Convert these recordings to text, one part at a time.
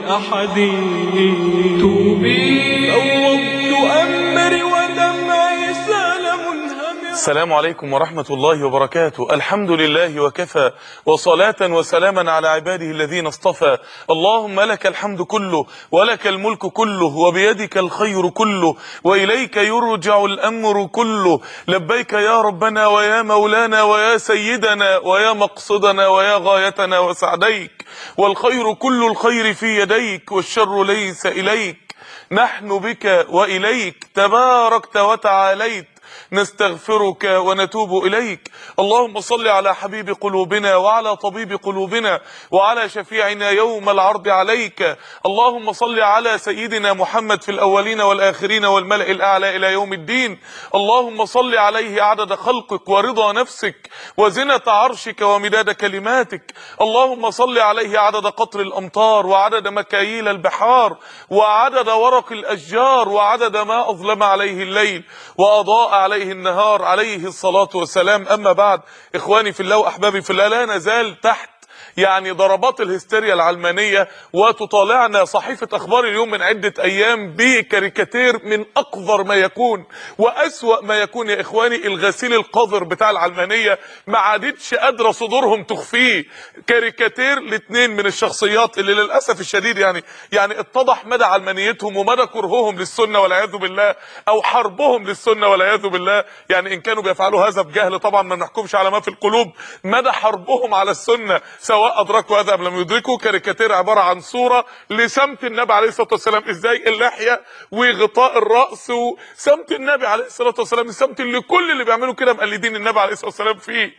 أحد توبي فوضت أمري ودمعي سال منهمر السلام عليكم ورحمة الله وبركاته الحمد لله وكفى وصلاة وسلاما على عباده الذين اصطفى اللهم لك الحمد كله ولك الملك كله وبيدك الخير كله وإليك يرجع الأمر كله لبيك يا ربنا ويا مولانا ويا سيدنا ويا مقصدنا ويا غايتنا وسعديك والخير كل الخير في يديك والشر ليس إليك نحن بك وإليك تباركت وتعاليت نستغفرك ونتوب إليك اللهم صل على حبيب قلوبنا وعلى طبيب قلوبنا وعلى شفيعنا يوم العرض عليك اللهم صل على سيدنا محمد في الأولين والآخرين والملأ الأعلى إلى يوم الدين اللهم صل عليه عدد خلقك ورضا نفسك وزنة عرشك ومداد كلماتك اللهم صل عليه عدد قطر الأمطار وعدد مكاييل البحار وعدد ورق الأشجار وعدد ما أظلم عليه الليل وأضاء عليه النهار عليه الصلاة والسلام أما بعد إخواني في الله وأحبابي في الله لا نزال تحت يعني ضربات الهستيريا العلمانية وتطالعنا صحيفة أخبار اليوم من عدة أيام بكاريكاتير من أقذر ما يكون وأسوأ ما يكون يا إخواني الغسيل القذر بتاع العلمانية ما عادتش قادرة صدورهم تخفيه كاريكاتير لاثنين من الشخصيات اللي للأسف الشديد يعني يعني اتضح مدى علمانيتهم ومدى كرههم للسنة والعياذ بالله أو حربهم للسنة والعياذ بالله يعني إن كانوا بيفعلوا هذا بجهل طبعا ما نحكمش على ما في القلوب مدى حربهم على السنة سواء ادركوا هذا ام لم يدركوا كاريكاتير عباره عن صوره لسمت النبي عليه الصلاه والسلام ازاي اللحيه وغطاء الراس وسمت النبي عليه الصلاه والسلام السمت اللي كل اللي بيعملوا كده مقلدين النبي عليه الصلاه والسلام فيه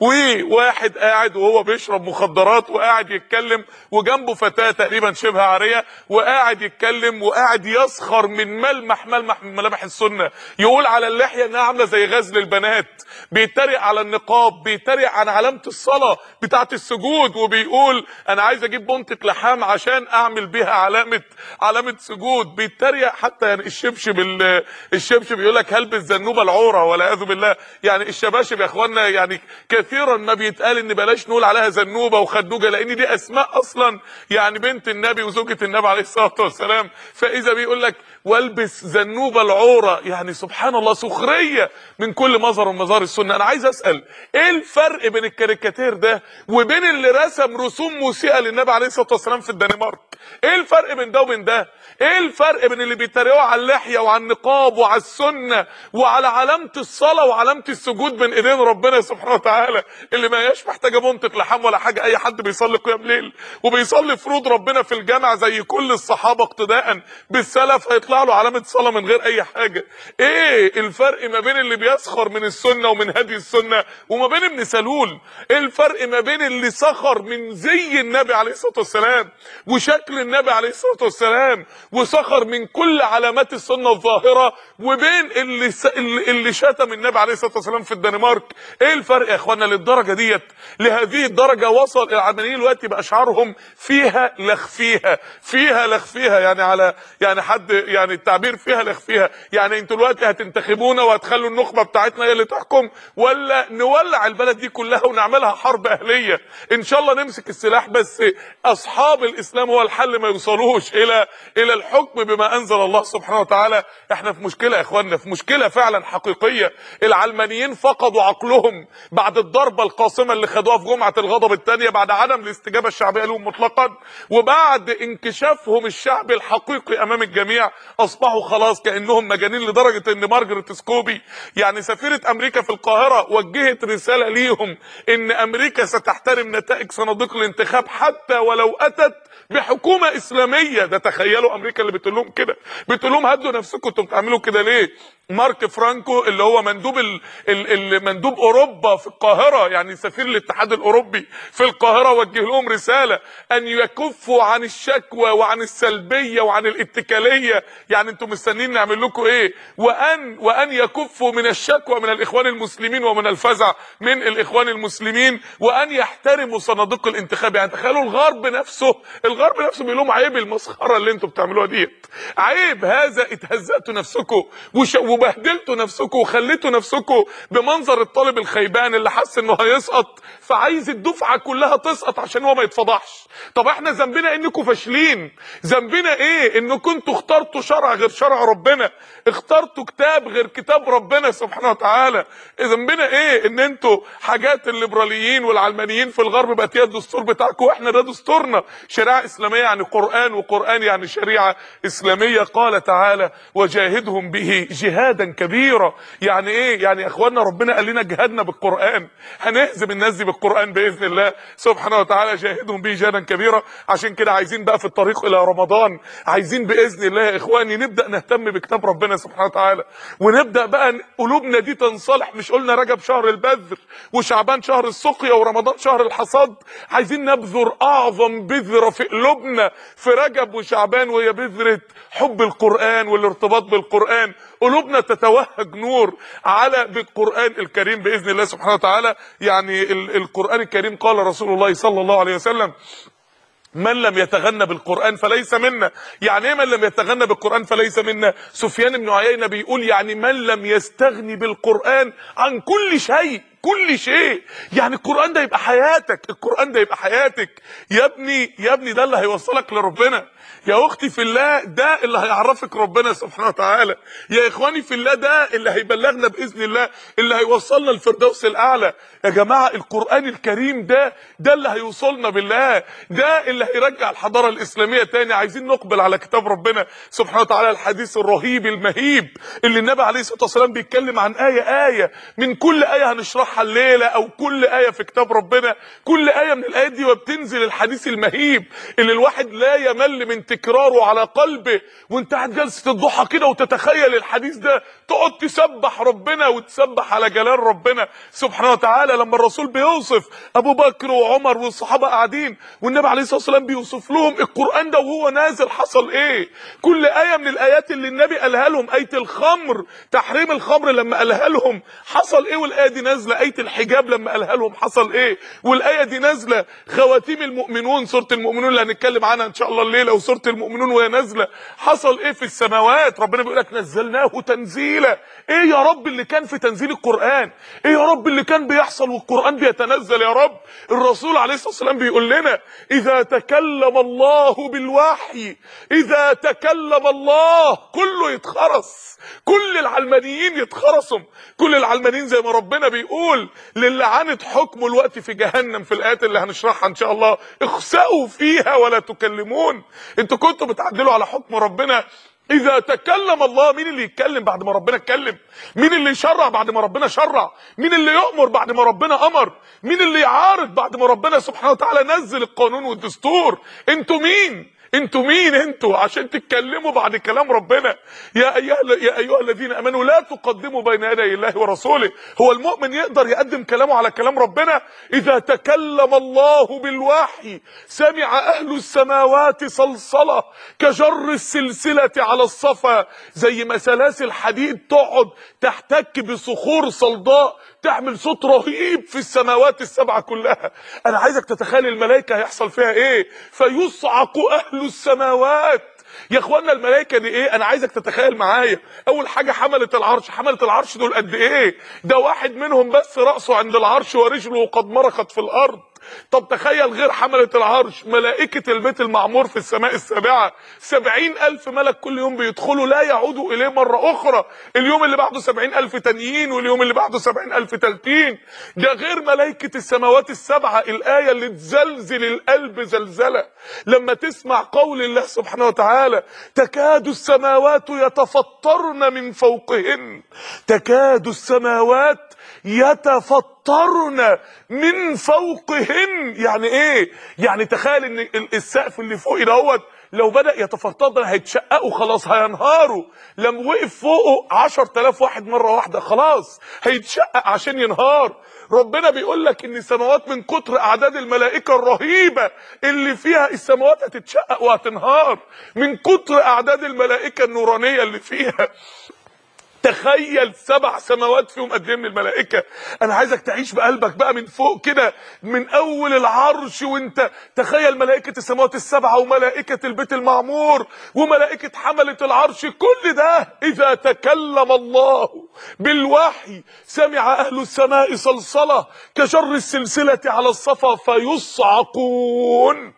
وواحد قاعد وهو بيشرب مخدرات وقاعد يتكلم وجنبه فتاه تقريبا شبه عاريه وقاعد يتكلم وقاعد يسخر من ملمح ملمح من ملامح السنه يقول على اللحيه انها عامله زي غزل البنات بيتريق على النقاب بيتريق عن علامه الصلاه بتاعه السجود وبيقول انا عايز اجيب بنطة لحام عشان اعمل بيها علامة علامة سجود بيتريق حتى يعني الشبشب ال- الشبشب يقول لك هلبس زنوبة العورة والعياذ بالله يعني الشباشب يا اخوانا يعني كثيرا ما بيتقال ان بلاش نقول عليها زنوبة وخدوجة لان دي اسماء اصلا يعني بنت النبي وزوجة النبي عليه الصلاة والسلام فاذا بيقول لك والبس زنوبة العورة يعني سبحان الله سخرية من كل مظهر من مظاهر السنة انا عايز اسأل ايه الفرق بين الكاريكاتير ده وبين اللي رسم رسوم مسيئة للنبي عليه الصلاة والسلام في الدنمارك ايه الفرق بين ده وبين ده ايه الفرق بين اللي بيتريقوا على اللحية وعلى النقاب وعلى السنة وعلى علامة الصلاة وعلامة السجود بين ايدين ربنا سبحانه وتعالى اللي ما هياش محتاجة منطق لحام ولا حاجة اي حد بيصلي قيام ليل وبيصلي فروض ربنا في الجامع زي كل الصحابة اقتداء بالسلف هيطلع له علامة صلاة من غير اي حاجة ايه الفرق ما بين اللي بيسخر من السنة ومن هدي السنة وما بين ابن سلول ايه الفرق ما بين اللي سخر من زي النبي عليه الصلاة والسلام وشكل النبي عليه الصلاة والسلام وسخر من كل علامات السنة الظاهرة وبين اللي س... اللي اللي شتم النبي عليه الصلاة والسلام في الدنمارك ايه الفرق يا اخوانا للدرجة ديت لهذه الدرجة وصل العلمانيين دلوقتي باشعارهم فيها لخفيها فيها لخفيها يعني على يعني حد يعني التعبير فيها لخفيها يعني انتوا دلوقتي هتنتخبونا وهتخلوا النخبة بتاعتنا هي اللي تحكم ولا نولع البلد دي كلها ونعملها حرب اهلية ان شاء الله نمسك السلاح بس اصحاب الاسلام هو الحل ما يوصلوش الى الى الحكم بما انزل الله سبحانه وتعالى احنا في مشكله يا اخواننا في مشكله فعلا حقيقيه العلمانيين فقدوا عقلهم بعد الضربه القاصمه اللي خدوها في جمعه الغضب الثانيه بعد عدم الاستجابه الشعبيه لهم مطلقا وبعد انكشافهم الشعبي الحقيقي امام الجميع اصبحوا خلاص كانهم مجانين لدرجه ان مارجريت سكوبي يعني سفيره امريكا في القاهره وجهت رساله ليهم ان امريكا ستحترم نتائج صناديق الانتخاب حتى ولو اتت بحكومه اسلاميه ده تخيلوا امريكا اللي بتقول لهم كده بتقول لهم هدوا نفسكم انتوا بتعملوا كده ليه مارك فرانكو اللي هو مندوب ال... ال... ال... مندوب اوروبا في القاهره يعني سفير الاتحاد الاوروبي في القاهره وجه لهم رساله ان يكفوا عن الشكوى وعن السلبيه وعن الاتكاليه يعني انتوا مستنيين نعمل لكم ايه وان وان يكفوا من الشكوى من الاخوان المسلمين ومن الفزع من الاخوان المسلمين وان يحترموا صناديق الانتخاب يعني تخيلوا الغرب نفسه الغرب نفسه بيقول لهم عيب المسخره اللي انتوا بتعملوها ديت عيب هذا اتهزأتوا نفسكم وش... انتوا بهدلتوا نفسكم وخليتوا نفسكم بمنظر الطالب الخيبان اللي حس انه هيسقط فعايز الدفعه كلها تسقط عشان هو ما يتفضحش طب احنا ذنبنا انكم فاشلين ذنبنا ايه انكم انتوا اخترتوا شرع غير شرع ربنا اخترتوا كتاب غير كتاب ربنا سبحانه وتعالى ذنبنا ايه ان انتوا حاجات الليبراليين والعلمانيين في الغرب بقت هي الدستور بتاعكم واحنا ده دستورنا شريعه اسلاميه يعني قران وقران يعني شريعه اسلاميه قال تعالى وجاهدهم به جهادا كبيرا يعني ايه يعني يا اخوانا ربنا قال لنا جهادنا بالقران هنهزم الناس دي بالقران باذن الله سبحانه وتعالى جاهدهم به جهادا كبيرا عشان كده عايزين بقى في الطريق الى رمضان عايزين باذن الله يا اخواني نبدا نهتم بكتاب ربنا سبحانه وتعالى ونبدا بقى قلوبنا دي تنصلح مش قلنا رجب شهر البذر وشعبان شهر السقيا ورمضان شهر الحصاد عايزين نبذر اعظم بذره في قلوبنا في رجب وشعبان وهي بذره حب القران والارتباط بالقران قلوبنا تتوهج نور على بالقران الكريم باذن الله سبحانه وتعالى يعني ال- القران الكريم قال رسول الله صلى الله عليه وسلم من لم يتغنى بالقرآن فليس منا يعني ايه من لم يتغنى بالقرآن فليس منا سفيان بن عيينة بيقول يعني من لم يستغني بالقرآن عن كل شيء كل شيء يعني القرآن ده يبقى حياتك القرآن ده يبقى حياتك يا ابني يا ابني ده اللي هيوصلك لربنا يا اختي في الله ده اللي هيعرفك ربنا سبحانه وتعالى يا اخواني في الله ده اللي هيبلغنا باذن الله اللي هيوصلنا الفردوس الاعلى يا جماعه القران الكريم ده ده اللي هيوصلنا بالله ده اللي هيرجع الحضاره الاسلاميه تاني عايزين نقبل على كتاب ربنا سبحانه وتعالى الحديث الرهيب المهيب اللي النبي عليه الصلاه والسلام بيتكلم عن ايه ايه من كل ايه هنشرحها الليله او كل ايه في كتاب ربنا كل ايه من الايات دي وبتنزل الحديث المهيب اللي الواحد لا يمل من تكراره على قلبه وانت قاعد جلسه الضحى كده وتتخيل الحديث ده تقعد تسبح ربنا وتسبح على جلال ربنا سبحانه وتعالى لما الرسول بيوصف ابو بكر وعمر والصحابه قاعدين والنبي عليه الصلاه والسلام بيوصف لهم القران ده وهو نازل حصل ايه كل ايه من الايات اللي النبي قالها لهم ايه الخمر تحريم الخمر لما قالها لهم حصل ايه والايه دي نازله ايه الحجاب لما قالها لهم حصل ايه والايه دي نازله خواتيم المؤمنون سوره المؤمنون اللي هنتكلم عنها ان شاء الله الليله وسوره المؤمنون وهي نازله حصل ايه في السماوات ربنا بيقول لك نزلناه تنزيلا ايه يا رب اللي كان في تنزيل القران ايه يا رب اللي كان بيحصل والقران بيتنزل يا رب الرسول عليه الصلاه والسلام بيقول لنا اذا تكلم الله بالوحي اذا تكلم الله كله يتخرس كل العلمانيين يتخرسوا كل العلمانيين زي ما ربنا بيقول للي عانت حكمه الوقت في جهنم في الايات اللي هنشرحها ان شاء الله اخسأوا فيها ولا تكلمون انتوا كنتوا بتعدلوا على حكم ربنا اذا تكلم الله مين اللي يتكلم بعد ما ربنا اتكلم مين اللي يشرع بعد ما ربنا شرع مين اللي يؤمر بعد ما ربنا امر مين اللي يعارض بعد ما ربنا سبحانه وتعالى نزل القانون والدستور انتوا مين انتوا مين انتوا عشان تتكلموا بعد كلام ربنا يا ايها يا ايها الذين امنوا لا تقدموا بين يدي الله ورسوله هو المؤمن يقدر يقدم كلامه على كلام ربنا اذا تكلم الله بالوحي سمع اهل السماوات صلصله كجر السلسله على الصفا زي ما سلاسل حديد تقعد تحتك بصخور صلداء تعمل صوت رهيب في السماوات السبعه كلها انا عايزك تتخيل الملائكه هيحصل فيها ايه فيصعق اهل السماوات يا اخوانا الملائكه دي ايه انا عايزك تتخيل معايا اول حاجه حمله العرش حمله العرش دول قد ايه ده واحد منهم بس راسه عند العرش ورجله قد مرخت في الارض طب تخيل غير حملة العرش ملائكة البيت المعمور في السماء السابعة سبعين ألف ملك كل يوم بيدخلوا لا يعودوا إليه مرة أخرى اليوم اللي بعده سبعين ألف تانيين واليوم اللي بعده سبعين ألف تالتين ده غير ملائكة السماوات السبعة الآية اللي تزلزل القلب زلزلة لما تسمع قول الله سبحانه وتعالى تكاد السماوات يتفطرن من فوقهن تكاد السماوات يتفطرن من فوقهن يعني ايه يعني تخيل ان ال- السقف اللي فوق دوت لو بدأ يتفطر هيتشققوا خلاص هينهاروا لما وقف فوقه 10000 واحد مرة واحدة خلاص هيتشقق عشان ينهار ربنا بيقول لك ان السماوات من كتر اعداد الملائكة الرهيبة اللي فيها السماوات هتتشقق وهتنهار من كتر اعداد الملائكة النورانية اللي فيها تخيل سبع سماوات فيهم قد ايه من الملائكه انا عايزك تعيش بقلبك بقى من فوق كده من اول العرش وانت تخيل ملائكه السماوات السبعه وملائكه البيت المعمور وملائكه حمله العرش كل ده اذا تكلم الله بالوحي سمع اهل السماء صلصله كشر السلسله على الصفا فيصعقون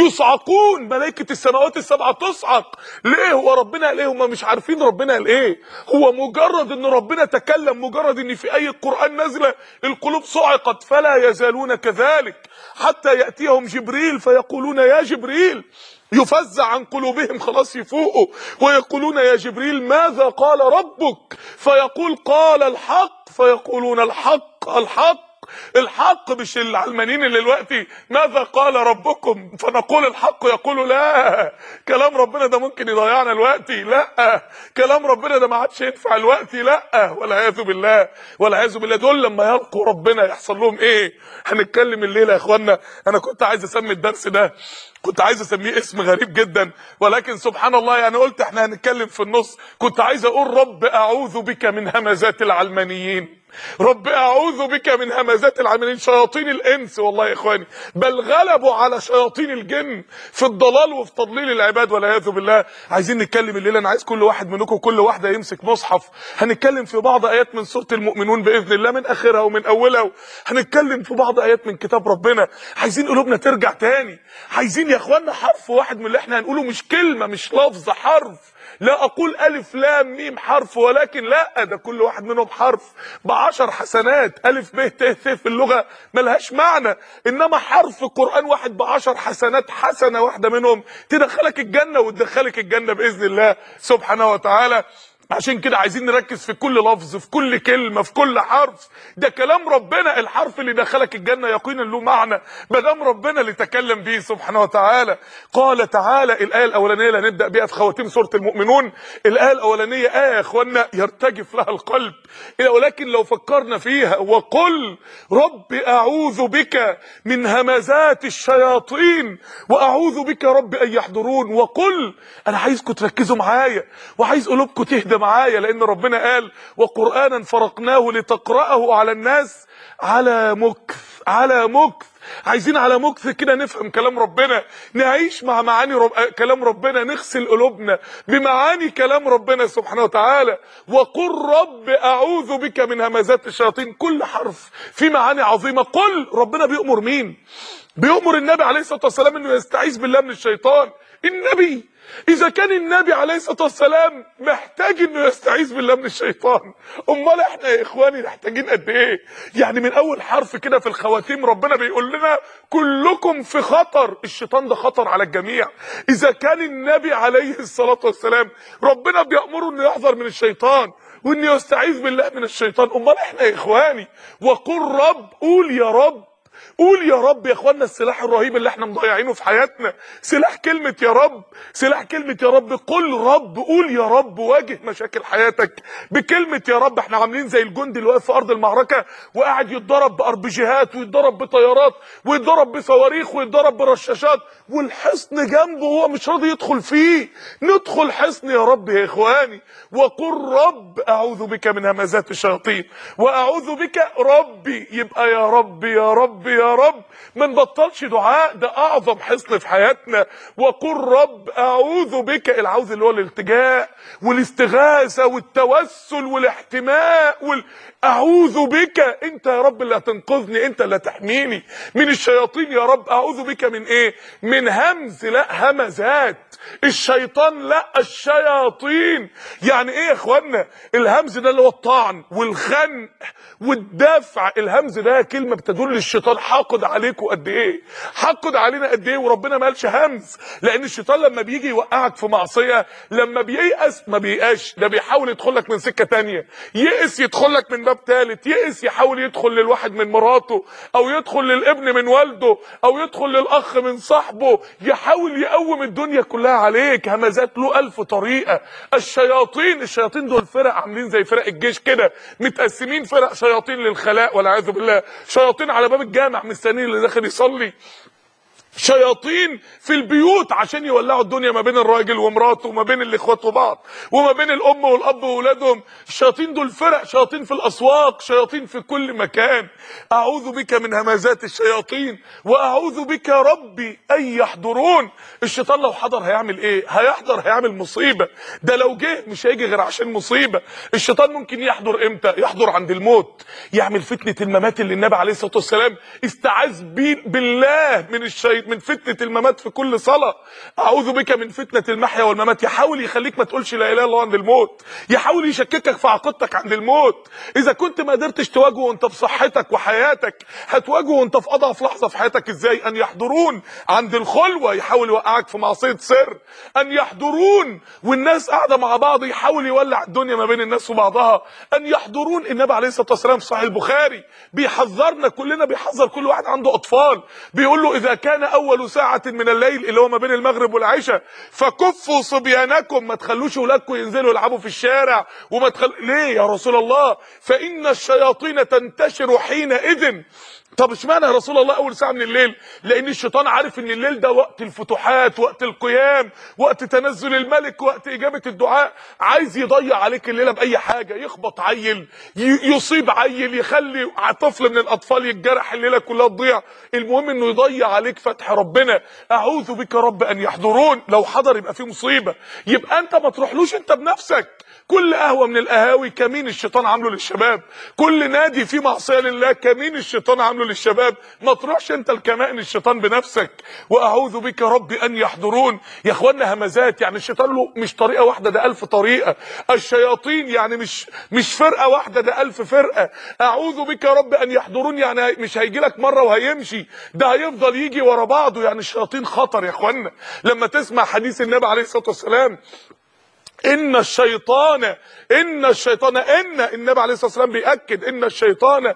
يصعقون ملائكه السماوات السبعه تصعق ليه هو ربنا قال ايه هم مش عارفين ربنا قال ايه هو مجرد ان ربنا تكلم مجرد ان في اي قران نزل القلوب صعقت فلا يزالون كذلك حتى ياتيهم جبريل فيقولون يا جبريل يفزع عن قلوبهم خلاص يفوقوا ويقولون يا جبريل ماذا قال ربك فيقول قال الحق فيقولون الحق الحق الحق مش العلمانيين اللي دلوقتي ماذا قال ربكم فنقول الحق يقول لا كلام ربنا ده ممكن يضيعنا دلوقتي لا كلام ربنا ده ما عادش ينفع دلوقتي لا والعياذ بالله والعياذ بالله دول لما يلقوا ربنا يحصل لهم ايه هنتكلم الليله يا اخوانا انا كنت عايز اسمي الدرس ده كنت عايز اسميه اسم غريب جدا ولكن سبحان الله يعني قلت احنا هنتكلم في النص كنت عايز اقول رب اعوذ بك من همزات العلمانيين رب اعوذ بك من همزات العاملين شياطين الانس والله يا اخواني بل غلبوا على شياطين الجن في الضلال وفي تضليل العباد والعياذ بالله عايزين نتكلم الليله انا عايز كل واحد منكم كل واحده يمسك مصحف هنتكلم في بعض ايات من سوره المؤمنون باذن الله من اخرها ومن اولها هنتكلم في بعض ايات من كتاب ربنا عايزين قلوبنا ترجع تاني عايزين يا اخوانا حرف واحد من اللي احنا هنقوله مش كلمه مش لفظ حرف لا اقول الف لام ميم حرف ولكن لا ده كل واحد منهم حرف بعشر حسنات الف ب ت ث في اللغه ملهاش معنى انما حرف قران واحد بعشر حسنات حسنه واحده منهم تدخلك الجنه وتدخلك الجنه باذن الله سبحانه وتعالى عشان كده عايزين نركز في كل لفظ في كل كلمة في كل حرف ده كلام ربنا الحرف اللي دخلك الجنة يقينا له معنى ما دام ربنا اللي تكلم به سبحانه وتعالى قال تعالى الآية الأولانية اللي هنبدأ بيها في خواتيم سورة المؤمنون الآية الأولانية آية يا إخوانا يرتجف لها القلب ولكن لو فكرنا فيها وقل رب أعوذ بك من همزات الشياطين وأعوذ بك رب أن يحضرون وقل أنا عايزكم تركزوا معايا وعايز قلوبكم تهدى معايا لان ربنا قال وقرانا فرقناه لتقراه على الناس على مكث على مكث عايزين على مكث كده نفهم كلام ربنا نعيش مع معاني رب... كلام ربنا نغسل قلوبنا بمعاني كلام ربنا سبحانه وتعالى وقل رب اعوذ بك من همزات الشياطين كل حرف في معاني عظيمه قل ربنا بيأمر مين بيأمر النبي عليه الصلاه والسلام انه يستعيذ بالله من الشيطان النبي اذا كان النبي عليه الصلاه والسلام محتاج انه يستعيذ بالله من الشيطان امال احنا يا اخواني محتاجين قد ايه يعني من اول حرف كده في الخواتيم ربنا بيقول لنا كلكم في خطر الشيطان ده خطر على الجميع اذا كان النبي عليه الصلاه والسلام ربنا بيامره انه يحذر من الشيطان وانه يستعيذ بالله من الشيطان امال احنا يا اخواني وقل رب قول يا رب قول يا رب يا اخوانا السلاح الرهيب اللي احنا مضيعينه في حياتنا سلاح كلمة يا رب سلاح كلمة يا رب قل رب قول يا رب واجه مشاكل حياتك بكلمة يا رب احنا عاملين زي الجندي اللي واقف في ارض المعركة وقاعد يتضرب باربجيهات ويتضرب بطيارات ويتضرب بصواريخ ويتضرب برشاشات والحصن جنبه هو مش راضي يدخل فيه ندخل حصن يا رب يا اخواني وقل رب اعوذ بك من همزات الشياطين واعوذ بك ربي يبقى يا رب يا رب يا رب ما نبطلش دعاء ده اعظم حصن في حياتنا وقل رب اعوذ بك العوذ اللي هو الالتجاء والاستغاثه والتوسل والاحتماء وال... اعوذ بك انت يا رب اللي هتنقذني انت اللي هتحميني من الشياطين يا رب اعوذ بك من ايه من همز لا همزات الشيطان لا الشياطين يعني ايه يا اخوانا الهمز ده اللي هو الطعن والخنق والدفع الهمز ده كلمه بتدل الشيطان حاقد عليكم قد ايه حاقد علينا قد ايه وربنا ما قالش همز لان الشيطان لما بيجي يوقعك في معصيه لما بييأس ما بييأسش ده بيحاول يدخل لك من سكه تانية يئس يدخل لك من باب ثالث يئس يحاول يدخل للواحد من مراته او يدخل للابن من والده او يدخل للاخ من صاحبه يحاول يقوم الدنيا كلها عليك همزات له الف طريقه الشياطين الشياطين دول فرق عاملين زي فرق الجيش كده متقسمين فرق شياطين للخلاء والعياذ بالله شياطين على باب الجامع مستنيين اللي داخل يصلي شياطين في البيوت عشان يولعوا الدنيا ما بين الراجل ومراته وما بين الاخوات وبعض وما بين الام والاب واولادهم الشياطين دول فرق شياطين في الاسواق شياطين في كل مكان اعوذ بك من همزات الشياطين واعوذ بك يا ربي ان يحضرون الشيطان لو حضر هيعمل ايه هيحضر هيعمل مصيبه ده لو جه مش هيجي غير عشان مصيبه الشيطان ممكن يحضر امتى يحضر عند الموت يعمل فتنه الممات اللي النبي عليه الصلاه والسلام استعاذ بي- بالله من الشيطان من فتنه الممات في كل صلاه اعوذ بك من فتنه المحيا والممات يحاول يخليك ما تقولش لا اله الا الله عند الموت يحاول يشككك في عقيدتك عند الموت اذا كنت ما قدرتش تواجهه وانت في صحتك وحياتك هتواجهه وانت في اضعف لحظه في حياتك ازاي ان يحضرون عند الخلوه يحاول يوقعك في معصيه سر ان يحضرون والناس قاعده مع بعض يحاول يولع الدنيا ما بين الناس وبعضها ان يحضرون النبي عليه الصلاه والسلام في صحيح البخاري بيحذرنا كلنا بيحذر كل واحد عنده اطفال بيقول له اذا كان اول ساعه من الليل اللي هو ما بين المغرب والعشاء فكفوا صبيانكم ما تخلوش ولادكم ينزلوا يلعبوا في الشارع وما تخل... ليه يا رسول الله فان الشياطين تنتشر حينئذ طب اشمعنى يا رسول الله اول ساعه من الليل لان الشيطان عارف ان الليل ده وقت الفتوحات وقت القيام وقت تنزل الملك وقت اجابه الدعاء عايز يضيع عليك الليله باي حاجه يخبط عيل ي- يصيب عيل يخلي طفل من الاطفال يتجرح الليله كلها تضيع المهم انه يضيع عليك فتح ربنا اعوذ بك يا رب ان يحضرون لو حضر يبقى في مصيبه يبقى انت ما تروحلوش انت بنفسك كل قهوه من القهاوي كمين الشيطان عامله للشباب كل نادي فيه معصيه لله كمين الشيطان عامله للشباب ما تروحش انت الكمائن الشيطان بنفسك واعوذ بك يا رب ان يحضرون يا اخوانا همزات يعني الشيطان له مش طريقه واحده ده ألف طريقه الشياطين يعني مش مش فرقه واحده ده ألف فرقه اعوذ بك يا رب ان يحضرون يعني مش هيجي لك مره وهيمشي ده هيفضل يجي ورا بعضه يعني الشياطين خطر يا اخوانا لما تسمع حديث النبي عليه الصلاه والسلام ان الشيطان ان الشيطان ان النبي عليه الصلاه والسلام بياكد ان الشيطان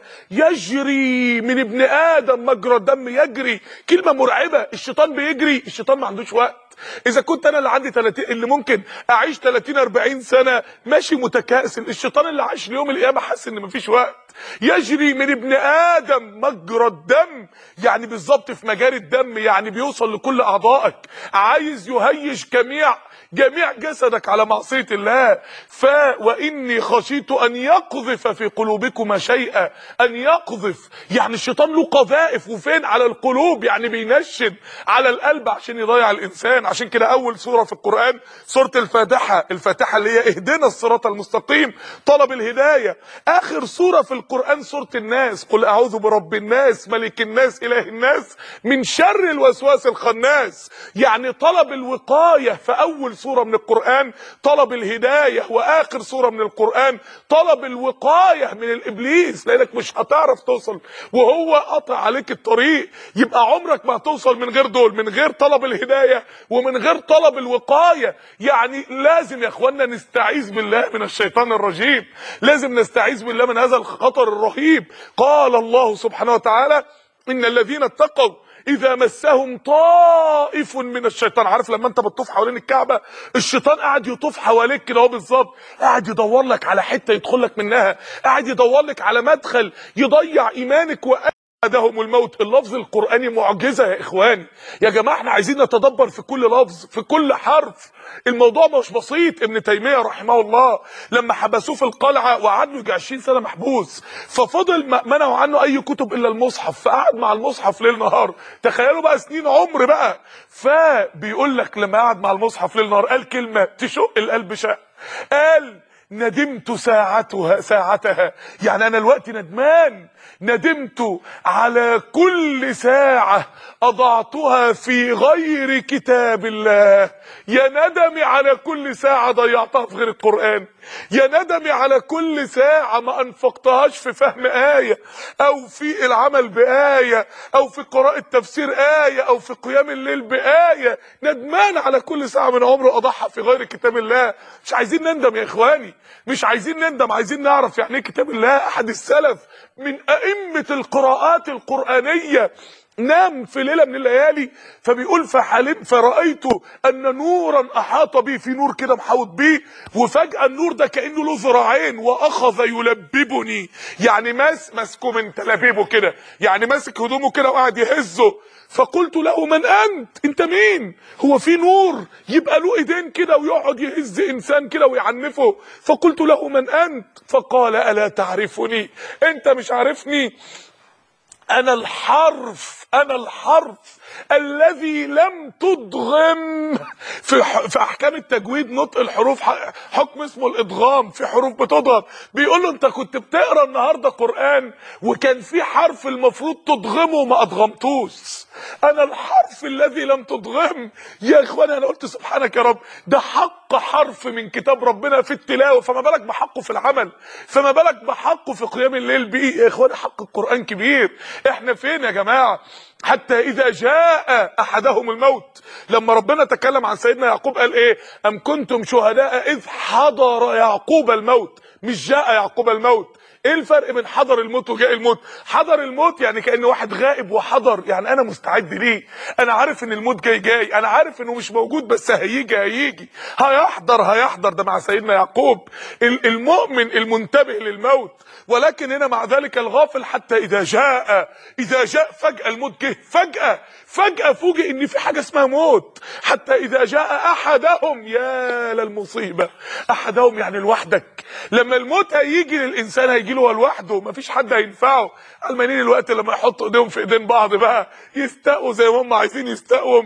يجري من ابن ادم مجرى الدم يجري كلمه مرعبه الشيطان بيجري الشيطان ما عندوش وقت اذا كنت انا اللي عندي 30 اللي ممكن اعيش 30 40 سنه ماشي متكاسل الشيطان اللي عايش ليوم القيامه حاسس ان مفيش وقت يجري من ابن ادم مجرى الدم يعني بالظبط في مجاري الدم يعني بيوصل لكل اعضائك عايز يهيج جميع جميع جسدك على معصية الله ف وإني خشيت أن يقذف في قلوبكما شيئا أن يقذف يعني الشيطان له قذائف وفين على القلوب يعني بينشن على القلب عشان يضيع الإنسان عشان كده أول سورة في القرآن سورة الفاتحة الفاتحة اللي هي اهدنا الصراط المستقيم طلب الهداية آخر سورة في القرآن سورة الناس قل أعوذ برب الناس ملك الناس إله الناس من شر الوسواس الخناس يعني طلب الوقاية في أول سورة من القرآن طلب الهداية وآخر سورة من القرآن طلب الوقاية من الإبليس لأنك مش هتعرف توصل وهو قطع عليك الطريق يبقى عمرك ما هتوصل من غير دول من غير طلب الهداية ومن غير طلب الوقاية يعني لازم يا اخوانا نستعيذ بالله من الشيطان الرجيم لازم نستعيذ بالله من هذا الخطر الرهيب قال الله سبحانه وتعالى إن الذين اتقوا اذا مسهم طائف من الشيطان عارف لما انت بتطوف حوالين الكعبه الشيطان قاعد يطوف حواليك كده اهو بالظبط قاعد يدور لك على حته يدخل لك منها قاعد يدور لك على مدخل يضيع ايمانك و أدهم الموت اللفظ القرآني معجزة يا إخواني يا جماعة احنا عايزين نتدبر في كل لفظ في كل حرف الموضوع مش بسيط ابن تيمية رحمه الله لما حبسوه في القلعة وقعد له يجي 20 سنة محبوس ففضل م- منعوا عنه أي كتب إلا المصحف فقعد مع المصحف ليل نهار تخيلوا بقى سنين عمر بقى فبيقول لك لما قعد مع المصحف ليل نهار قال كلمة تشق القلب شق قال ندمت ساعتها ساعتها يعني انا الوقت ندمان ندمت على كل ساعة اضعتها في غير كتاب الله يا ندمي على كل ساعة ضيعتها في غير القرآن يا ندمي على كل ساعة ما انفقتهاش في فهم آية او في العمل بآية او في قراءة تفسير آية او في قيام الليل بآية ندمان على كل ساعة من عمري اضحى في غير كتاب الله مش عايزين نندم يا اخواني مش عايزين نندم عايزين نعرف يعني ايه كتاب الله احد السلف من ائمة القراءات القرآنية نام في ليلة من الليالي فبيقول فحلم فرأيت أن نورا أحاط بي في نور كده محاوط بيه وفجأة النور ده كأنه له ذراعين وأخذ يلببني يعني ماس ماسكه من تلابيبه كده يعني ماسك هدومه كده وقاعد يهزه فقلت له من انت انت مين هو في نور يبقى له ايدين كده ويقعد يهز انسان كده ويعنفه فقلت له من انت فقال الا تعرفني انت مش عارفني انا الحرف انا الحرف الذي لم تدغم في ح- في احكام التجويد نطق الحروف ح- حكم اسمه الادغام في حروف بتضغم بيقول له انت كنت بتقرا النهارده قران وكان في حرف المفروض تدغمه وما ادغمتوش انا الحرف الذي لم تدغم يا اخواني انا قلت سبحانك يا رب ده حق حرف من كتاب ربنا في التلاوه فما بالك بحقه في العمل فما بالك بحقه في قيام الليل بيه يا اخواني حق القران كبير احنا فين يا جماعه حتى اذا جاء احدهم الموت لما ربنا تكلم عن سيدنا يعقوب قال ايه ام كنتم شهداء اذ حضر يعقوب الموت مش جاء يعقوب الموت ايه الفرق بين حضر الموت وجاء الموت حضر الموت يعني كان واحد غائب وحضر يعني انا مستعد ليه انا عارف ان الموت جاي جاي انا عارف انه مش موجود بس هيجي هيجي هيحضر هيحضر ده مع سيدنا يعقوب ال- المؤمن المنتبه للموت ولكن هنا مع ذلك الغافل حتى اذا جاء اذا جاء فجأة الموت جه فجأة فجأة فوجئ ان في حاجة اسمها موت حتى اذا جاء احدهم يا للمصيبة احدهم يعني لوحدك لما الموت هيجي للانسان هيجي له هو لوحده مفيش حد هينفعه علمانيين الوقت لما يحطوا ايديهم في ايدين بعض بقى يستقوا زي ما هم عايزين يستقوا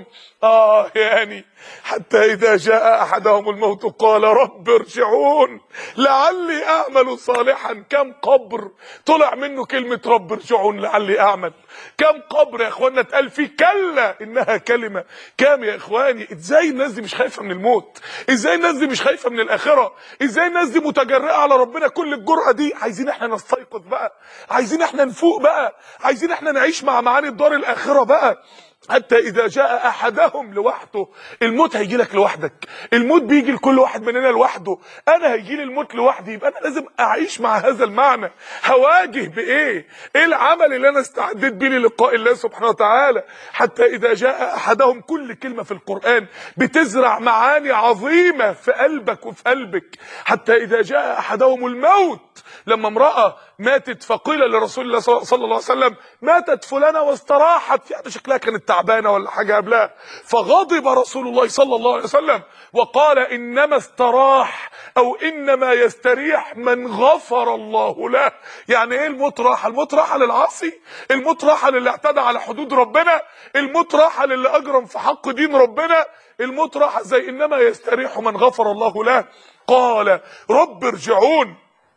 اه يعني حتى اذا جاء احدهم الموت قال رب ارجعون لعلي اعمل صالحا كم قبر طلع منه كلمة رب ارجعون لعلي اعمل كم قبر يا اخوانا اتقال فيه كلا انها كلمة كام يا اخواني ازاي الناس دي مش خايفة من الموت ازاي الناس دي مش خايفة من الاخرة ازاي الناس دي متجرئة على ربنا كل الجرأة دي عايزين احنا نستيقظ بقى عايزين احنا نفوق بقى عايزين احنا نعيش مع معاني الدار الاخرة بقى حتى اذا جاء احدهم لوحده الموت هيجي لك لوحدك الموت بيجي لكل واحد مننا لوحده انا هيجي لي الموت لوحدي يبقى انا لازم اعيش مع هذا المعنى هواجه بايه ايه العمل اللي انا استعديت بيه للقاء الله سبحانه وتعالى حتى اذا جاء احدهم كل كلمه في القران بتزرع معاني عظيمه في قلبك وفي قلبك حتى اذا جاء احدهم الموت لما امراه ماتت فقيل لرسول الله صلى صلى الله عليه وسلم ماتت فلانه واستراحت يعني شكلها كانت تعبانه ولا حاجه قبلها فغضب رسول الله صلى الله عليه وسلم وقال انما استراح او انما يستريح من غفر الله له يعني ايه الموت راحه الموت راحه للعاصي الموت راحه للي اعتدى على حدود ربنا الموت راحه للي اجرم في حق دين ربنا الموت راحه زي انما يستريح من غفر الله له قال رب ارجعون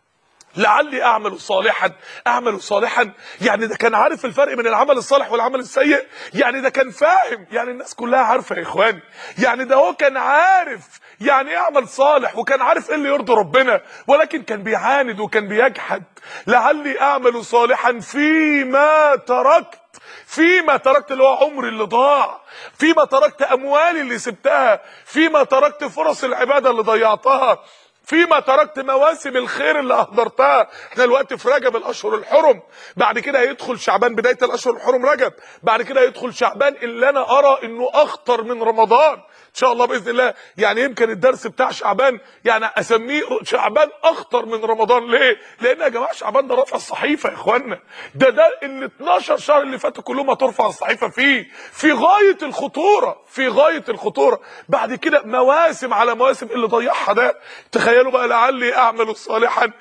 لعلي اعمل صالحا اعمل صالحا يعني ده كان عارف الفرق بين العمل الصالح والعمل السيء يعني ده كان فاهم يعني الناس كلها عارفه يا اخواني يعني ده هو كان عارف يعني ايه عمل صالح وكان عارف ايه اللي يرضي ربنا ولكن كان بيعاند وكان بيجحد لعلي اعمل صالحا فيما تركت فيما تركت اللي هو عمري اللي ضاع فيما تركت اموالي اللي سبتها فيما تركت فرص العباده اللي ضيعتها فيما تركت مواسم الخير اللي اهدرتها احنا دلوقتي في رجب الاشهر الحرم بعد كده هيدخل شعبان بدايه الاشهر الحرم رجب بعد كده هيدخل شعبان اللي انا ارى انه اخطر من رمضان ان شاء الله باذن الله يعني يمكن الدرس بتاع شعبان يعني اسميه شعبان اخطر من رمضان ليه لان يا جماعه شعبان ده رفع الصحيفه يا اخوانا ده ده ال 12 شهر اللي فاتوا كلهم هترفع الصحيفه فيه في غايه الخطوره في غايه الخطوره بعد كده مواسم على مواسم اللي ضيعها ده تخيلوا بقى لعلي اعمل صالحا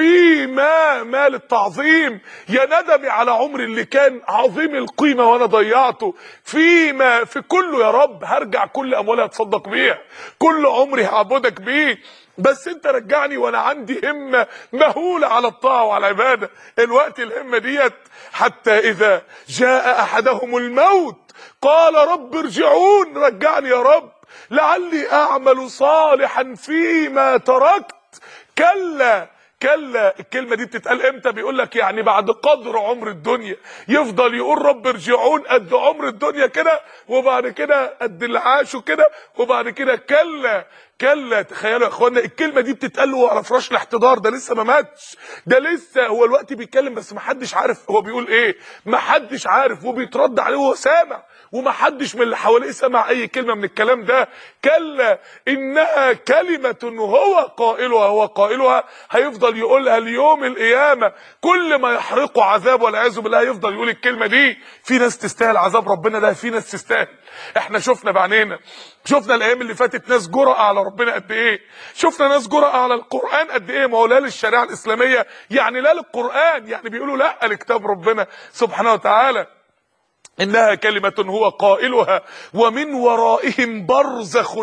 فيما مال التعظيم يا ندمي على عمري اللي كان عظيم القيمه وانا ضيعته فيما في كله يا رب هرجع كل اموالي اتصدق بيها كل عمري هعبدك بيه بس انت رجعني وانا عندي همه مهوله على الطاعه وعلى العباده الوقت الهمه ديت حتى اذا جاء احدهم الموت قال رب ارجعون رجعني يا رب لعلي اعمل صالحا فيما تركت كلا كلا الكلمة دي بتتقال امتى بيقول لك يعني بعد قدر عمر الدنيا يفضل يقول رب ارجعون قد عمر الدنيا كده وبعد كده قد اللي عاشوا كده وبعد كده كلا كلا تخيلوا يا اخوانا الكلمه دي بتتقال له على فراش الاحتضار ده لسه ما ماتش ده لسه هو الوقت بيتكلم بس ما حدش عارف هو بيقول ايه ما حدش عارف وبيترد عليه وهو سامع وما حدش من اللي حواليه سمع اي كلمه من الكلام ده كلا انها كلمه هو قائلها هو قائلها هيفضل يقولها ليوم القيامه كل ما يحرقه عذاب والعياذ بالله هيفضل يقول الكلمه دي في ناس تستاهل عذاب ربنا ده في ناس تستاهل احنا شفنا بعينينا شفنا الايام اللي فاتت ناس جرأة على ربنا قد ايه شفنا ناس جرأة على القرآن قد ايه ما هو لا للشريعة الاسلامية يعني لا للقرآن يعني بيقولوا لا لكتاب ربنا سبحانه وتعالى انها كلمة هو قائلها ومن ورائهم برزخ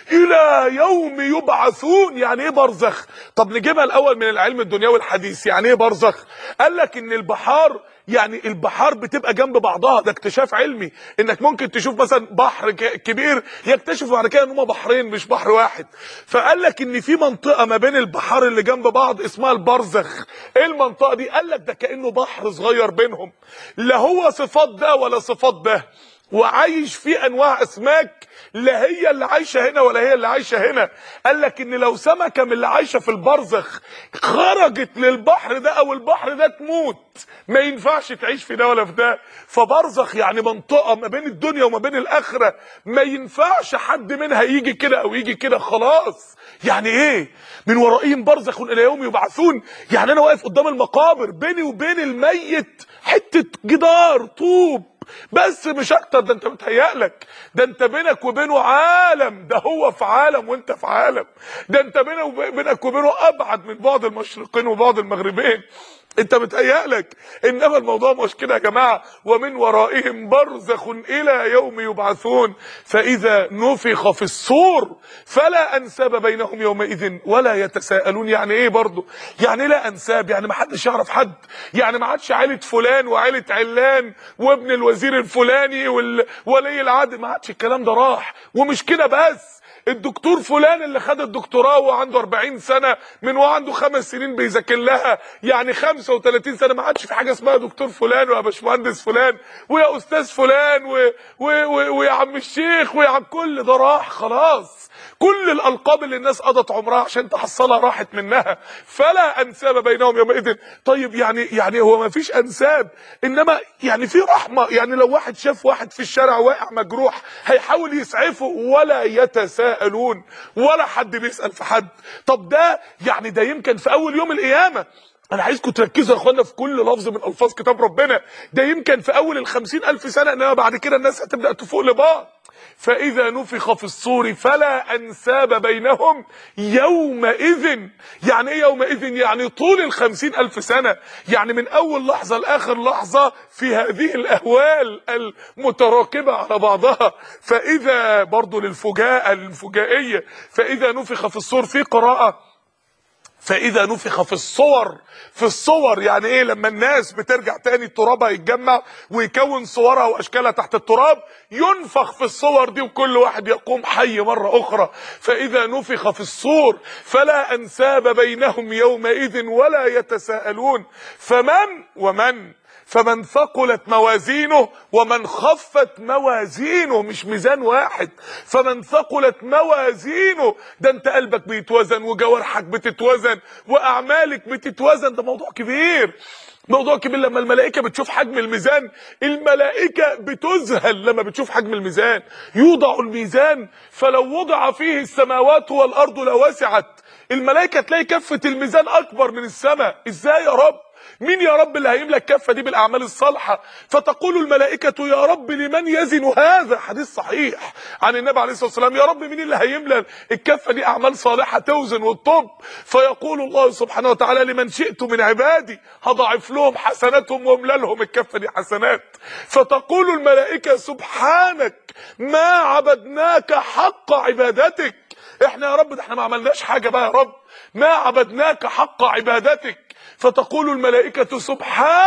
الى يوم يبعثون يعني ايه برزخ طب نجيبها الاول من العلم الدنيوي الحديث يعني ايه برزخ قال لك ان البحار يعني البحار بتبقى جنب بعضها ده اكتشاف علمي انك ممكن تشوف مثلا بحر ك- كبير يكتشفوا بعد كده ان هما بحرين مش بحر واحد فقال لك ان في منطقه ما بين البحار اللي جنب بعض اسمها البرزخ ايه المنطقه دي قال لك ده كانه بحر صغير بينهم لا هو صفات ده ولا صفات ده وعايش فيه انواع اسماك لا هي اللي عايشه هنا ولا هي اللي عايشه هنا قال لك ان لو سمكه من اللي عايشه في البرزخ خرجت للبحر ده او البحر ده تموت ما ينفعش تعيش في ده ولا في ده فبرزخ يعني منطقه ما بين الدنيا وما بين الاخره ما ينفعش حد منها يجي كده او يجي كده خلاص يعني ايه من ورائهم برزخ الى يوم يبعثون يعني انا واقف قدام المقابر بيني وبين الميت حته جدار طوب بس مش اكتر ده انت متهيألك ده انت بينك وبينه عالم ده هو في عالم وانت في عالم ده انت بينه وب- بينك وبينه ابعد من بعد المشرقين وبعد المغربين انت متهيألك انما الموضوع مش كده يا جماعه ومن ورائهم برزخ الى يوم يبعثون فاذا نفخ في الصور فلا انساب بينهم يومئذ ولا يتساءلون يعني ايه برضه يعني لا انساب يعني ما حدش يعرف حد يعني ما عادش عيله فلان وعيله علان وابن الوزير الفلاني والولي العهد ما عادش الكلام ده راح ومش كده بس الدكتور فلان اللي خد الدكتوراه وهو عنده 40 سنه من وهو عنده خمس سنين بيذاكر لها يعني 35 سنه ما عادش في حاجه اسمها دكتور فلان ويا باشمهندس فلان ويا استاذ فلان و... و... و... ويا عم الشيخ ويا عم كل ده راح خلاص كل الالقاب اللي الناس قضت عمرها عشان تحصلها راحت منها فلا انساب بينهم يومئذ طيب يعني يعني هو ما فيش انساب انما يعني في رحمه يعني لو واحد شاف واحد في الشارع واقع مجروح هيحاول يسعفه ولا يتساءلون ولا حد بيسال في حد طب ده يعني ده يمكن في اول يوم القيامه انا عايزكم تركزوا يا اخوانا في كل لفظ من الفاظ كتاب ربنا ده يمكن في اول الخمسين الف سنه انما بعد كده الناس هتبدا تفوق لبعض فإذا نفخ في الصور فلا أنساب بينهم يومئذ يعني إيه يومئذ يعني طول الخمسين ألف سنة يعني من أول لحظة لآخر لحظة في هذه الأهوال المتراكبة على بعضها فإذا برضو للفجاءة الفجائية فإذا نفخ في الصور في قراءة فاذا نفخ في الصور في الصور يعني ايه لما الناس بترجع تاني التراب هيتجمع ويكون صورها واشكالها تحت التراب ينفخ في الصور دي وكل واحد يقوم حي مره اخرى فاذا نفخ في الصور فلا انساب بينهم يومئذ ولا يتساءلون فمن ومن فمن ثقلت موازينه ومن خفت موازينه مش ميزان واحد فمن ثقلت موازينه ده انت قلبك بيتوزن وجوارحك بتتوزن واعمالك بتتوزن ده موضوع كبير موضوع كبير لما الملائكه بتشوف حجم الميزان الملائكه بتذهل لما بتشوف حجم الميزان يوضع الميزان فلو وضع فيه السماوات والارض لوسعت الملائكه تلاقي كفه الميزان اكبر من السماء ازاي يا رب مين يا رب اللي هيملى الكفه دي بالاعمال الصالحه فتقول الملائكه يا رب لمن يزن هذا حديث صحيح عن النبي عليه الصلاه والسلام يا رب مين اللي هيملى الكفه دي اعمال صالحه توزن والطب فيقول الله سبحانه وتعالى لمن شئت من عبادي هضاعف لهم حسناتهم واملى لهم الكفه دي حسنات فتقول الملائكه سبحانك ما عبدناك حق عبادتك احنا يا رب ده احنا ما عملناش حاجه بقى يا رب ما عبدناك حق عبادتك فتقول الملائكة سبحانك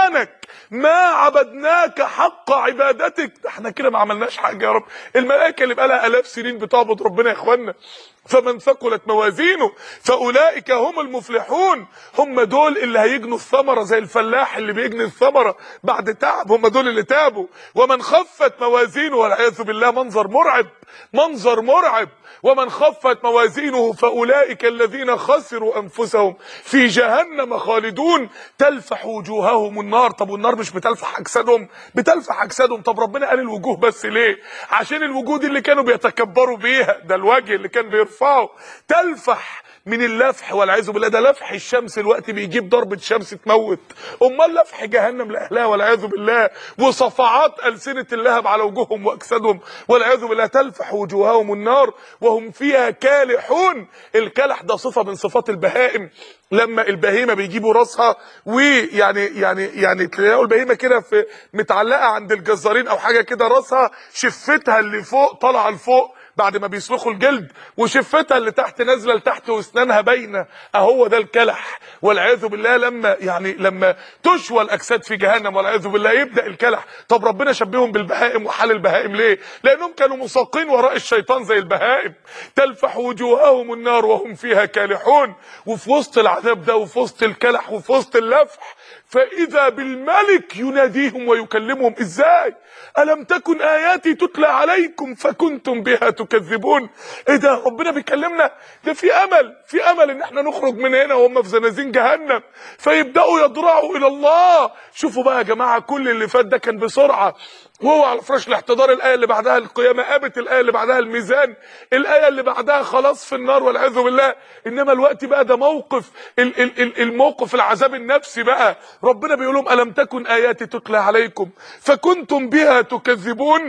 ما عبدناك حق عبادتك ده احنا كده ما عملناش حاجه يا رب الملائكه اللي بقى لها الاف سنين بتعبد ربنا يا اخوانا فمن ثقلت موازينه فاولئك هم المفلحون هم دول اللي هيجنوا الثمره زي الفلاح اللي بيجني الثمره بعد تعب هم دول اللي تعبوا ومن خفت موازينه والعياذ بالله منظر مرعب منظر مرعب ومن خفت موازينه فاولئك الذين خسروا انفسهم في جهنم خالدون تلفح وجوههم النار طب والنار مش بتلفح اجسادهم بتلفح اجسادهم طب ربنا قال الوجوه بس ليه عشان الوجوه دي اللي كانوا بيتكبروا بيها ده الوجه اللي كان بيرفعه تلفح من اللفح والعياذ بالله ده لفح الشمس الوقت بيجيب ضربة شمس تموت امال لفح جهنم لاهلها والعياذ بالله وصفعات السنة اللهب على وجوههم واجسادهم والعياذ بالله تلفح وجوههم النار وهم فيها كالحون الكلح ده صفة من صفات البهائم لما البهيمه بيجيبوا راسها ويعني يعني يعني تلاقوا البهيمه كده في متعلقه عند الجزارين او حاجه كده راسها شفتها اللي فوق طالعه لفوق بعد ما بيسلخوا الجلد وشفتها اللي تحت نازله لتحت واسنانها باينه اهو ده الكلح والعياذ بالله لما يعني لما تشوى الاجساد في جهنم والعياذ بالله يبدا الكلح طب ربنا شبههم بالبهائم وحال البهائم ليه لانهم كانوا مساقين وراء الشيطان زي البهائم تلفح وجوههم النار وهم فيها كالحون وفي وسط العذاب ده وفي وسط الكلح وفي وسط اللفح فاذا بالملك يناديهم ويكلمهم ازاي الم تكن اياتي تتلى عليكم فكنتم بها تكذبون ايه ده ربنا بيكلمنا ده في امل في امل ان احنا نخرج من هنا وهم في زنازين جهنم فيبداوا يضرعوا الى الله شوفوا بقى يا جماعه كل اللي فات ده كان بسرعه وهو على فراش الاحتضار الايه اللي بعدها القيامه قامت الايه اللي بعدها الميزان الايه اللي بعدها خلاص في النار والعياذ بالله انما الوقت بقى ده موقف ال- ال- ال- الموقف العذاب النفسي بقى ربنا بيقول لهم الم تكن اياتي تتلى عليكم فكنتم بها تكذبون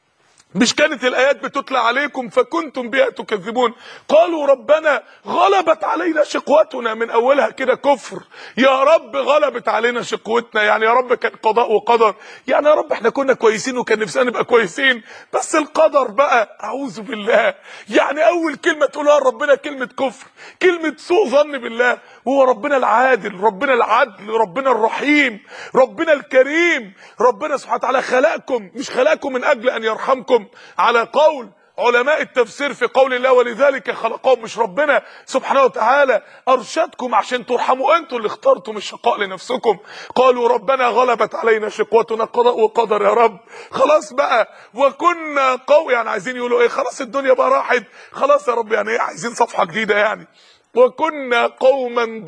مش كانت الايات بتتلى عليكم فكنتم بها تكذبون قالوا ربنا غلبت علينا شقوتنا من اولها كده كفر يا رب غلبت علينا شقوتنا يعني يا رب كان قضاء وقدر يعني يا رب احنا كنا كويسين وكان نفسنا نبقى كويسين بس القدر بقى اعوذ بالله يعني اول كلمه تقولها ربنا كلمه كفر كلمه سوء ظن بالله وهو ربنا العادل ربنا العدل ربنا الرحيم ربنا الكريم ربنا سبحانه وتعالى خلقكم مش خلقكم من اجل ان يرحمكم على قول علماء التفسير في قول الله ولذلك خلقهم مش ربنا سبحانه وتعالى ارشدكم عشان ترحموا انتوا اللي اخترتم الشقاء لنفسكم قالوا ربنا غلبت علينا شقوتنا قضاء وقدر يا رب خلاص بقى وكنا قوي يعني عايزين يقولوا ايه خلاص الدنيا بقى راحت خلاص يا رب يعني ايه عايزين صفحه جديده يعني وكنا قوما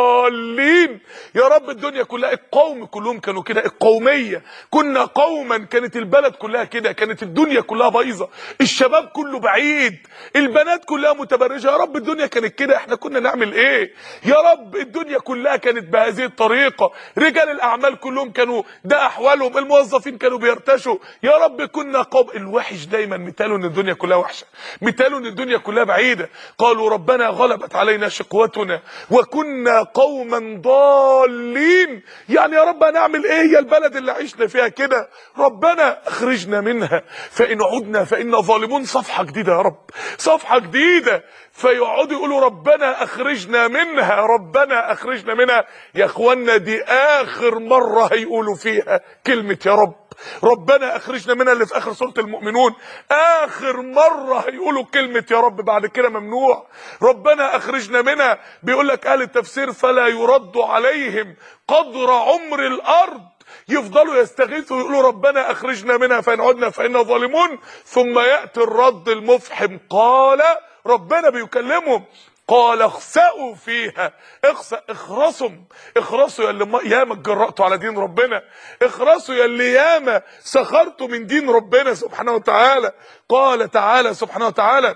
ضالين يا رب الدنيا كلها القوم كلهم كانوا كده القومية كنا قوما كانت البلد كلها كده كانت الدنيا كلها بايظة الشباب كله بعيد البنات كلها متبرجة يا رب الدنيا كانت كده احنا كنا نعمل ايه يا رب الدنيا كلها كانت بهذه الطريقة رجال الاعمال كلهم كانوا ده احوالهم الموظفين كانوا بيرتشوا يا رب كنا قوم الوحش دايما مثاله ان الدنيا كلها وحشة مثاله ان الدنيا كلها بعيدة قالوا ربنا غلبت علينا شقوتنا وكنا قوما ضالين يعني يا رب هنعمل ايه هي البلد اللي عشنا فيها كده ربنا اخرجنا منها فان عدنا فانا ظالمون صفحه جديده يا رب صفحه جديده فيقعدوا يقولوا ربنا اخرجنا منها ربنا اخرجنا منها يا اخوانا دي اخر مره هيقولوا فيها كلمه يا رب ربنا اخرجنا منها اللي في اخر سوره المؤمنون اخر مره هيقولوا كلمه يا رب بعد كده ممنوع ربنا اخرجنا منها بيقول لك اهل التفسير فلا يرد عليهم قدر عمر الارض يفضلوا يستغيثوا ويقولوا ربنا اخرجنا منها فان عدنا فانا ظالمون ثم ياتي الرد المفحم قال ربنا بيكلمهم قال اخسأوا فيها اخسأ اخرسوا اخرسوا يا اللي ما- ياما اتجرأتوا على دين ربنا اخرسوا يا اللي ياما سخرتوا من دين ربنا سبحانه وتعالى قال تعالى سبحانه وتعالى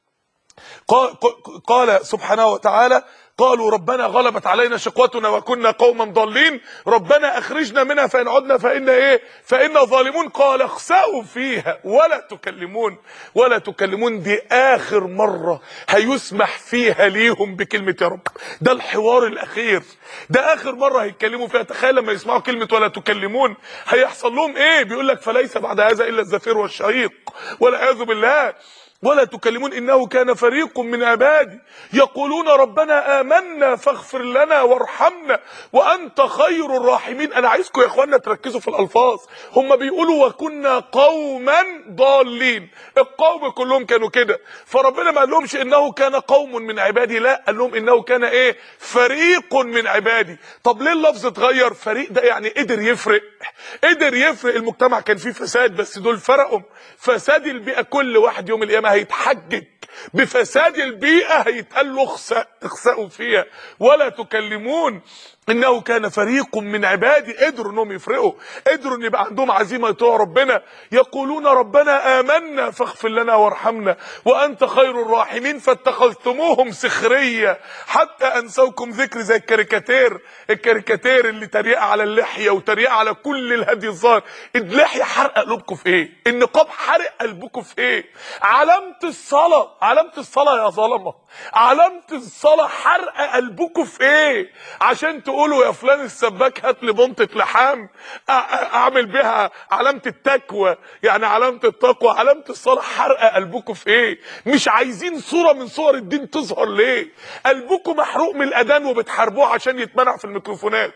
قال, قال سبحانه وتعالى قالوا ربنا غلبت علينا شقوتنا وكنا قوما ضالين ربنا اخرجنا منها فان عدنا فإنا ايه فإنا ظالمون قال اخسأوا فيها ولا تكلمون ولا تكلمون دي اخر مرة هيسمح فيها ليهم بكلمة يا رب ده الحوار الاخير ده اخر مرة هيتكلموا فيها تخيل لما يسمعوا كلمة ولا تكلمون هيحصل لهم ايه بيقول لك فليس بعد هذا الا الزفير والشهيق والعياذ بالله ولا تكلمون انه كان فريق من عبادي يقولون ربنا امنا فاغفر لنا وارحمنا وانت خير الراحمين انا عايزكم يا اخوانا تركزوا في الالفاظ هم بيقولوا وكنا قوما ضالين القوم كلهم كانوا كده فربنا ما قال لهمش انه كان قوم من عبادي لا قال لهم انه كان ايه فريق من عبادي طب ليه اللفظ اتغير فريق ده يعني قدر يفرق قدر يفرق المجتمع كان فيه فساد بس دول فرقوا فساد البيئه كل واحد يوم القيامه هيتحجج بفساد البيئه هيتقال له اخسأ اخسأوا فيها ولا تكلمون انه كان فريق من عبادي قدروا انهم يفرقوا قدروا ان يبقى عندهم عزيمه يطيعوا ربنا يقولون ربنا امنا فاغفر لنا وارحمنا وانت خير الراحمين فاتخذتموهم سخريه حتى انسوكم ذكر زي الكاريكاتير الكاريكاتير اللي تريقه على اللحيه وتريقه على كل الهدي الظاهر اللحيه حرق قلوبكم في ايه النقاب حرق قلبكم في ايه علامه الصلاه علامه الصلاه يا ظلمه علامه الصلاه حرق قلبكم في ايه عشان تقولوا يا فلان السباك هات لي بنطه لحام أ- أ- اعمل بيها علامه التكوى يعني علامه التقوى علامه الصلاه حرق قلبكم في ايه مش عايزين صوره من صور الدين تظهر ليه قلبكم محروق من الاذان وبتحاربوه عشان يتمنع في الميكروفونات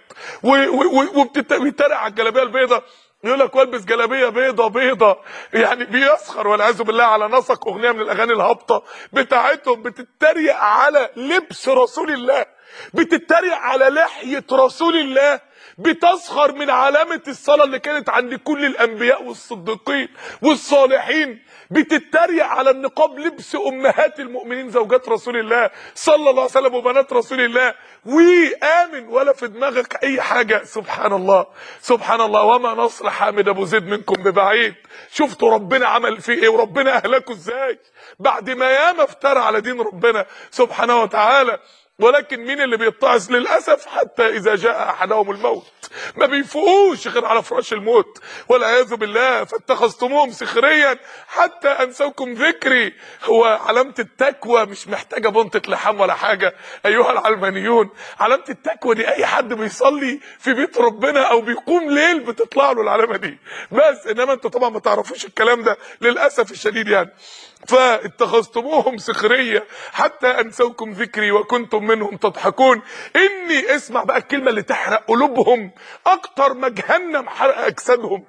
وبتتريق على الجلابيه البيضاء يقول لك والبس جلابيه بيضه بيضه يعني بيسخر والعياذ بالله على نسق اغنيه من الاغاني الهابطه بتاعتهم بتتريق على لبس رسول الله بتتريق على لحيه رسول الله بتسخر من علامة الصلاة اللي كانت عند كل الأنبياء والصديقين والصالحين بتتريق على النقاب لبس أمهات المؤمنين زوجات رسول الله صلى الله عليه وسلم وبنات رسول الله وآمن ولا في دماغك أي حاجة سبحان الله سبحان الله وما نصر حامد أبو زيد منكم ببعيد شفتوا ربنا عمل فيه إيه وربنا أهلكوا إزاي بعد ما ياما افترى على دين ربنا سبحانه وتعالى ولكن مين اللي بيتعظ للاسف حتى اذا جاء احدهم الموت ما بيفوقوش غير على فراش الموت والعياذ بالله فاتخذتموهم سخريا حتى انسوكم ذكري هو علامه التكوى مش محتاجه بنطه لحام ولا حاجه ايها العلمانيون علامه التكوى دي اي حد بيصلي في بيت ربنا او بيقوم ليل بتطلع له العلامه دي بس انما انتوا طبعا ما تعرفوش الكلام ده للاسف الشديد يعني فاتخذتموهم سخريه حتى انسوكم ذكري وكنتم منهم تضحكون اني اسمع بقى الكلمه اللي تحرق قلوبهم اكتر ما جهنم حرق اجسادهم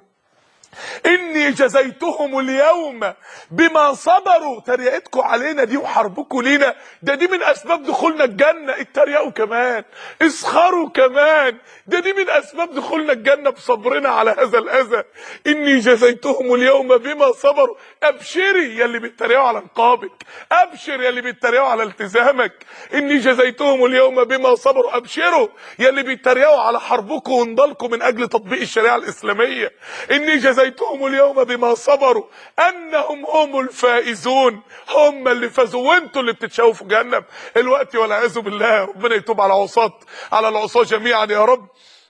اني جزيتهم اليوم بما صبروا تريقتكم علينا دي وحربكم لينا ده دي من اسباب دخولنا الجنه اتريقوا كمان اسخروا كمان ده دي من اسباب دخولنا الجنه بصبرنا على هذا الاذى اني جزيتهم اليوم بما صبروا ابشري يا اللي بيتريقوا على نقابك ابشر يا اللي بيتريقوا على التزامك اني جزيتهم اليوم بما صبروا ابشروا يا اللي بيتريقوا على حربكم ونضالكم من اجل تطبيق الشريعه الاسلاميه اني جزيتهم اليوم بما صبروا انهم هم الفائزون هم اللي فازوا وانتوا اللي بتتشاووا في جهنم الوقت والعياذ بالله ربنا يتوب على عصاة على العصاة جميعا يا رب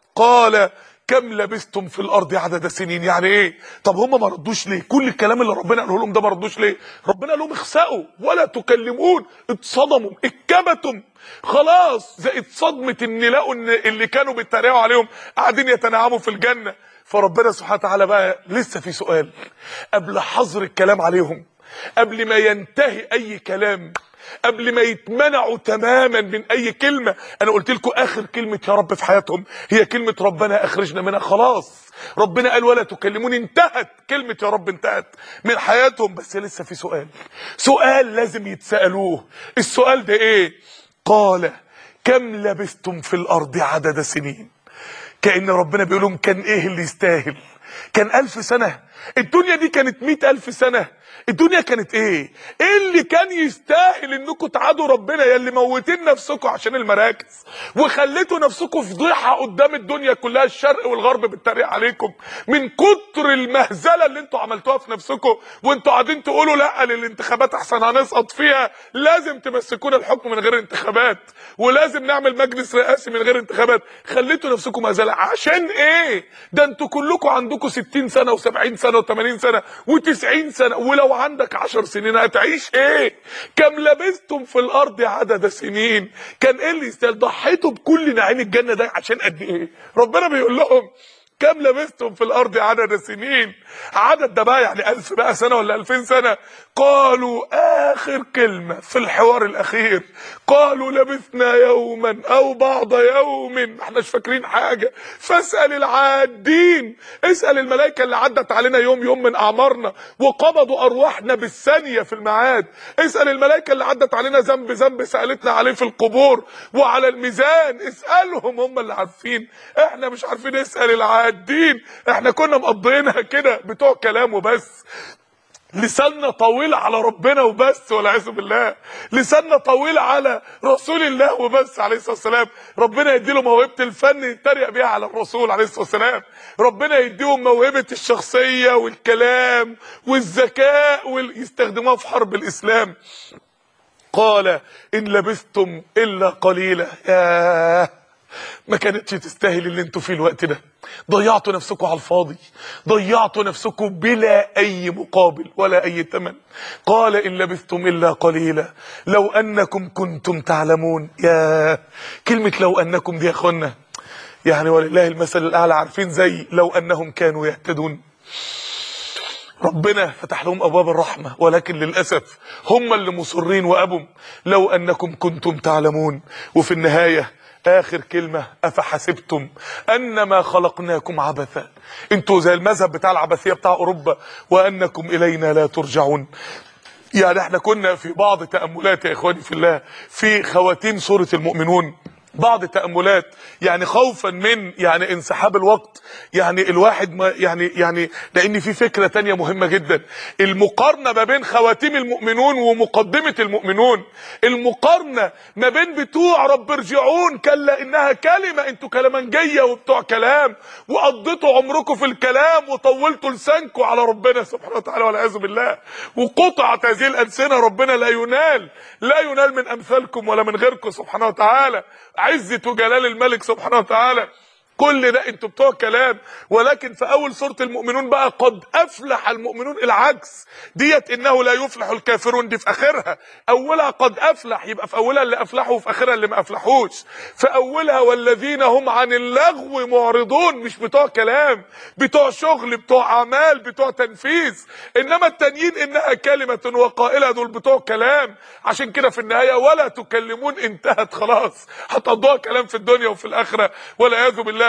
قال كم لبستم في الارض عدد سنين يعني ايه طب هم ما ردوش ليه كل الكلام اللي ربنا قاله لهم ده ما ردوش ليه ربنا قال لهم اخسأوا ولا تكلمون اتصدموا اتكبتم خلاص زائد صدمة ان لقوا ان اللي كانوا بيتريقوا عليهم قاعدين يتنعموا في الجنة فربنا سبحانه وتعالى بقى لسه في سؤال قبل حظر الكلام عليهم قبل ما ينتهي اي كلام قبل ما يتمنعوا تماما من اي كلمه انا قلت لكم اخر كلمه يا رب في حياتهم هي كلمه ربنا اخرجنا منها خلاص ربنا قال ولا تكلموني انتهت كلمه يا رب انتهت من حياتهم بس لسه في سؤال سؤال لازم يتسالوه السؤال ده ايه قال كم لبستم في الارض عدد سنين كأن ربنا بيقول لهم كان ايه اللي يستاهل كان ألف سنة الدنيا دي كانت مئة ألف سنة الدنيا كانت ايه ايه اللي كان يستاهل انكم تعادوا ربنا يا اللي موتين نفسكم عشان المراكز وخليتوا نفسكم فضيحه قدام الدنيا كلها الشرق والغرب بتتريق عليكم من كتر المهزله اللي انتوا عملتوها في نفسكم وانتوا قاعدين تقولوا لا للانتخابات احسن هنسقط فيها لازم تمسكونا الحكم من غير انتخابات ولازم نعمل مجلس رئاسي من غير انتخابات خليتوا نفسكم مهزله عشان ايه ده انتوا كلكم عندكم 60 سنه و70 سنه و80 سنه و90 سنه ولو عندك 10 سنين هتعيش ايه كم لبستم في الارض عدد سنين كان ايه اللي يستاهل ضحيتوا بكل نعيم الجنه ده عشان قد ايه ربنا بيقول لهم كم لبستم في الارض عدد سنين عدد ده بقى يعني الف بقى سنه ولا الفين سنه قالوا اخر كلمة في الحوار الاخير قالوا لبثنا يوما او بعض يوم ما احناش فاكرين حاجة فاسأل العادين اسأل الملائكة اللي عدت علينا يوم يوم من اعمارنا وقبضوا ارواحنا بالثانية في الميعاد اسأل الملائكة اللي عدت علينا ذنب ذنب سألتنا عليه في القبور وعلى الميزان اسألهم هم اللي عارفين احنا مش عارفين اسأل العادين احنا كنا مقضيينها كده بتوع كلام وبس لساننا طويل على ربنا وبس والعياذ بالله لساننا طويل على رسول الله وبس عليه الصلاه والسلام ربنا يديله موهبه الفن يتريق بيها على الرسول عليه الصلاه والسلام ربنا يديهم موهبه الشخصيه والكلام والذكاء ويستخدموها في حرب الاسلام قال ان لبثتم الا قليلا ياه ما كانتش تستاهل اللي انتوا فيه الوقت ده ضيعتوا نفسكم على الفاضي ضيعتوا نفسكم بلا اي مقابل ولا اي ثمن قال ان لبثتم الا قليلا لو انكم كنتم تعلمون يا كلمه لو انكم دي يا اخوانا يعني ولله المثل الاعلى عارفين زي لو انهم كانوا يهتدون ربنا فتح لهم ابواب الرحمه ولكن للاسف هم اللي مصرين وابم لو انكم كنتم تعلمون وفي النهايه اخر كلمه افحسبتم انما خلقناكم عبثا انتوا زي المذهب بتاع العبثيه بتاع اوروبا وانكم الينا لا ترجعون يعني احنا كنا في بعض تاملات يا اخواني في الله في خواتيم سوره المؤمنون بعض تأملات يعني خوفا من يعني انسحاب الوقت يعني الواحد ما يعني يعني لان في فكرة تانية مهمة جدا المقارنة ما بين خواتيم المؤمنون ومقدمة المؤمنون المقارنة ما بين بتوع رب ارجعون كلا انها كلمة انتوا كلامنجية وبتوع كلام وقضيتوا عمركم في الكلام وطولتوا لسانكم على ربنا سبحانه وتعالى والعياذ بالله وقطعت هذه الألسنة ربنا لا ينال لا ينال من امثالكم ولا من غيركم سبحانه وتعالى عزة وجلال الملك سبحانه وتعالى كل ده انتوا بتوع كلام ولكن في اول سوره المؤمنون بقى قد افلح المؤمنون العكس ديت انه لا يفلح الكافرون دي في اخرها اولها قد افلح يبقى في اولها اللي افلحوا وفي اخرها اللي ما افلحوش في اولها والذين هم عن اللغو معرضون مش بتوع كلام بتوع شغل بتوع اعمال بتوع تنفيذ انما التانيين انها كلمه وقائلها دول بتوع كلام عشان كده في النهايه ولا تكلمون انتهت خلاص هتقضوها كلام في الدنيا وفي الاخره والعياذ بالله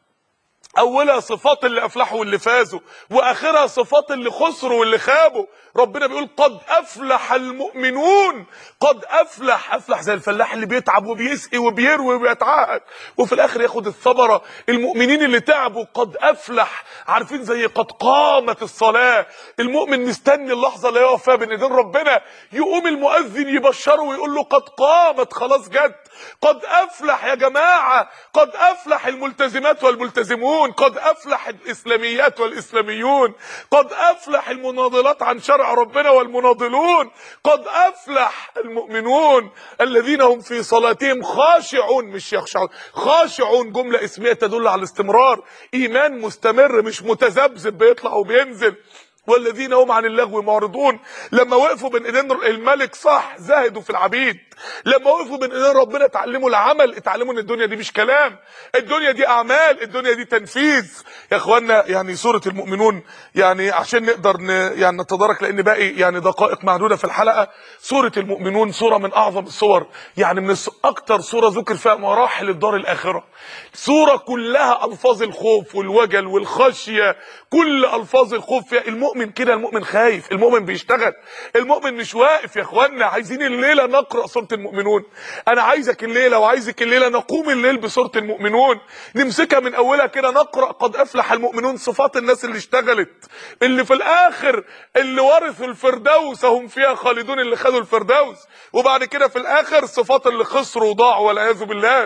اولها صفات اللي افلحوا واللي فازوا واخرها صفات اللي خسروا واللي خابوا ربنا بيقول قد افلح المؤمنون قد افلح افلح زي الفلاح اللي بيتعب وبيسقي وبيروي وبيتعهد وفي الاخر ياخد الثمره المؤمنين اللي تعبوا قد افلح عارفين زي قد قامت الصلاه المؤمن مستني اللحظه اللي يقف فيها بين ايدين ربنا يقوم المؤذن يبشره ويقول له قد قامت خلاص جت قد افلح يا جماعه قد افلح الملتزمات والملتزمون قد افلح الاسلاميات والاسلاميون قد افلح المناضلات عن شرع ربنا والمناضلون قد افلح المؤمنون الذين هم في صلاتهم خاشعون مش يخشعون خاشعون جمله اسميه تدل على الاستمرار ايمان مستمر مش متذبذب بيطلع وبينزل والذين هم عن اللغو معرضون لما وقفوا بين ايدين الملك صح زهدوا في العبيد لما وقفوا بين ايدين ربنا اتعلموا العمل اتعلموا ان الدنيا دي مش كلام الدنيا دي اعمال الدنيا دي تنفيذ يا اخوانا يعني سوره المؤمنون يعني عشان نقدر ن يعني نتدارك لان باقي يعني دقائق معدوده في الحلقه سوره المؤمنون سوره من اعظم السور يعني من الس- اكتر سوره ذكر فيها مراحل الدار الاخره سوره كلها الفاظ الخوف والوجل والخشيه كل الفاظ الخوف فيها المؤمن كده المؤمن خايف المؤمن بيشتغل المؤمن مش واقف يا اخوانا عايزين الليله نقرا سوره المؤمنون انا عايزك الليله وعايزك الليله نقوم الليل بسوره المؤمنون نمسكها من اولها كده نقرا قد افلح المؤمنون صفات الناس اللي اشتغلت اللي في الاخر اللي ورثوا الفردوس هم فيها خالدون اللي خدوا الفردوس وبعد كده في الاخر صفات اللي خسروا وضاعوا والعياذ بالله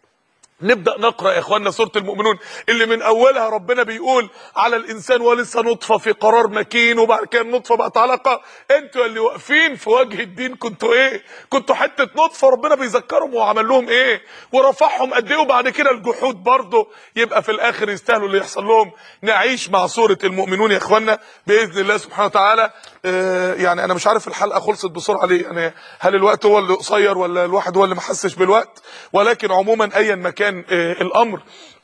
نبدا نقرا يا اخواننا سوره المؤمنون اللي من اولها ربنا بيقول على الانسان ولسه نطفه في قرار مكين وبعد كده النطفه بقت علقه انتوا اللي واقفين في وجه الدين كنتوا ايه كنتوا حته نطفه ربنا بيذكرهم وعمل لهم ايه ورفعهم قد ايه وبعد كده الجحود برضه يبقى في الاخر يستاهلوا اللي يحصل لهم نعيش مع سوره المؤمنون يا اخواننا باذن الله سبحانه وتعالى آه يعني انا مش عارف الحلقه خلصت بسرعه ليه يعني هل الوقت هو اللي قصير ولا الواحد هو اللي ما حسش بالوقت ولكن عموما ايا ما كان آه الامر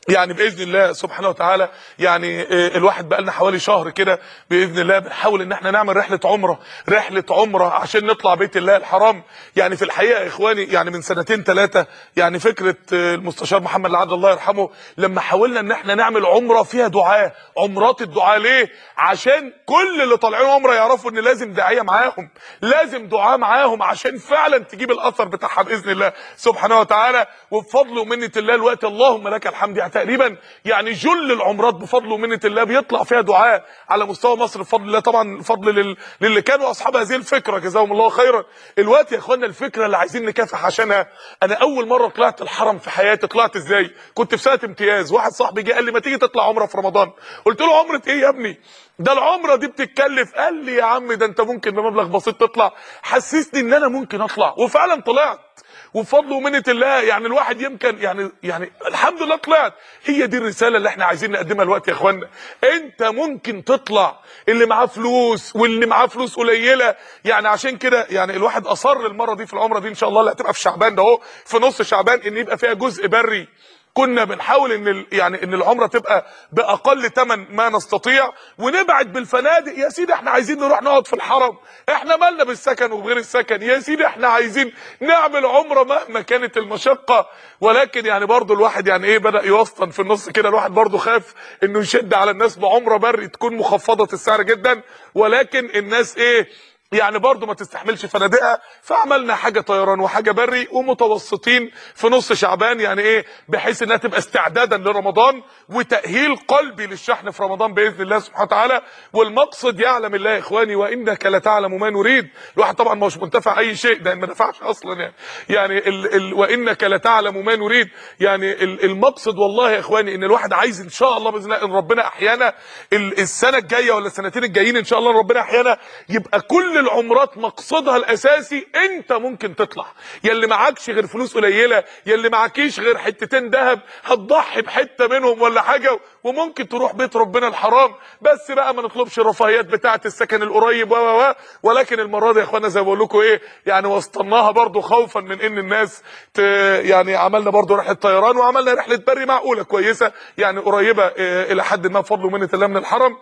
يعني باذن الله سبحانه وتعالى يعني آه، الواحد بقى لنا حوالي شهر كده باذن الله بنحاول ان احنا نعمل رحله عمره رحله عمره عشان نطلع بيت الله الحرام يعني في الحقيقه يا اخواني يعني من سنتين ثلاثه يعني فكره آه، المستشار محمد العدل الله يرحمه لما حاولنا ان احنا نعمل عمره فيها دعاء عمرات الدعاء ليه عشان كل اللي طالعين عمره يعرفوا ان لازم داعيه معاهم لازم دعاء معاهم عشان فعلا تجيب الاثر بتاعها باذن الله سبحانه وتعالى وبفضل ومنه الله الوقت اللهم لك الحمد يعني تقريبا يعني جل العمرات بفضل ومنه الله بيطلع فيها دعاء على مستوى مصر بفضل الله طبعا فضل لل... للي كانوا اصحاب هذه الفكره جزاهم الله خيرا الوقت يا اخوانا الفكره اللي عايزين نكافح عشانها انا اول مره طلعت الحرم في حياتي طلعت ازاي كنت في سنه امتياز واحد صاحبي جه قال لي ما تيجي تطلع عمره في رمضان قلت له عمره ايه يا ابني ده العمره دي بتتكلف قال لي يا عم ده انت ممكن بمبلغ بسيط تطلع حسسني ان انا ممكن اطلع وفعلا طلعت وبفضل ومنه الله يعني الواحد يمكن يعني يعني الحمد لله طلعت هي دي الرساله اللي احنا عايزين نقدمها الوقت يا اخوانا انت ممكن تطلع اللي معاه فلوس واللي معاه فلوس قليله يعني عشان كده يعني الواحد اصر المره دي في العمره دي ان شاء الله اللي هتبقى في شعبان ده اهو في نص شعبان ان يبقى فيها جزء بري كنا بنحاول ان ال- يعني ان العمره تبقى باقل ثمن ما نستطيع ونبعد بالفنادق يا سيدي احنا عايزين نروح نقعد في الحرم احنا مالنا بالسكن وغير السكن يا سيدي احنا عايزين نعمل عمره مهما كانت المشقه ولكن يعني برضو الواحد يعني ايه بدا يوسطن في النص كده الواحد برضو خاف انه يشد على الناس بعمره بري تكون مخفضه السعر جدا ولكن الناس ايه يعني برضو ما تستحملش فنادقها فعملنا حاجه طيران وحاجه بري ومتوسطين في نص شعبان يعني ايه بحيث انها تبقى استعدادا لرمضان وتاهيل قلبي للشحن في رمضان باذن الله سبحانه وتعالى والمقصد يعلم الله يا اخواني وانك لتعلم ما نريد الواحد طبعا مش منتفع اي شيء ده ما نفعش اصلا يعني يعني ال ال وانك لتعلم ما نريد يعني ال المقصد والله يا اخواني ان الواحد عايز ان شاء الله باذن الله ان ربنا احيانا ال- السنه الجايه ولا السنتين الجايين ان شاء الله ربنا احيانا يبقى كل العمرات مقصدها الاساسي انت ممكن تطلع يا اللي معكش غير فلوس قليله يا اللي معكيش غير حتتين ذهب هتضحي بحته منهم ولا حاجه وممكن تروح بيت ربنا الحرام بس بقى ما نطلبش الرفاهيات بتاعه السكن القريب و و و ولكن المره دي يا اخوانا زي ما بقول لكم ايه يعني وسطناها برضو خوفا من ان الناس ت يعني عملنا برضو رحله طيران وعملنا رحله بري معقوله كويسه يعني قريبه إيه الى حد ما بفضل ومنه الله من الحرم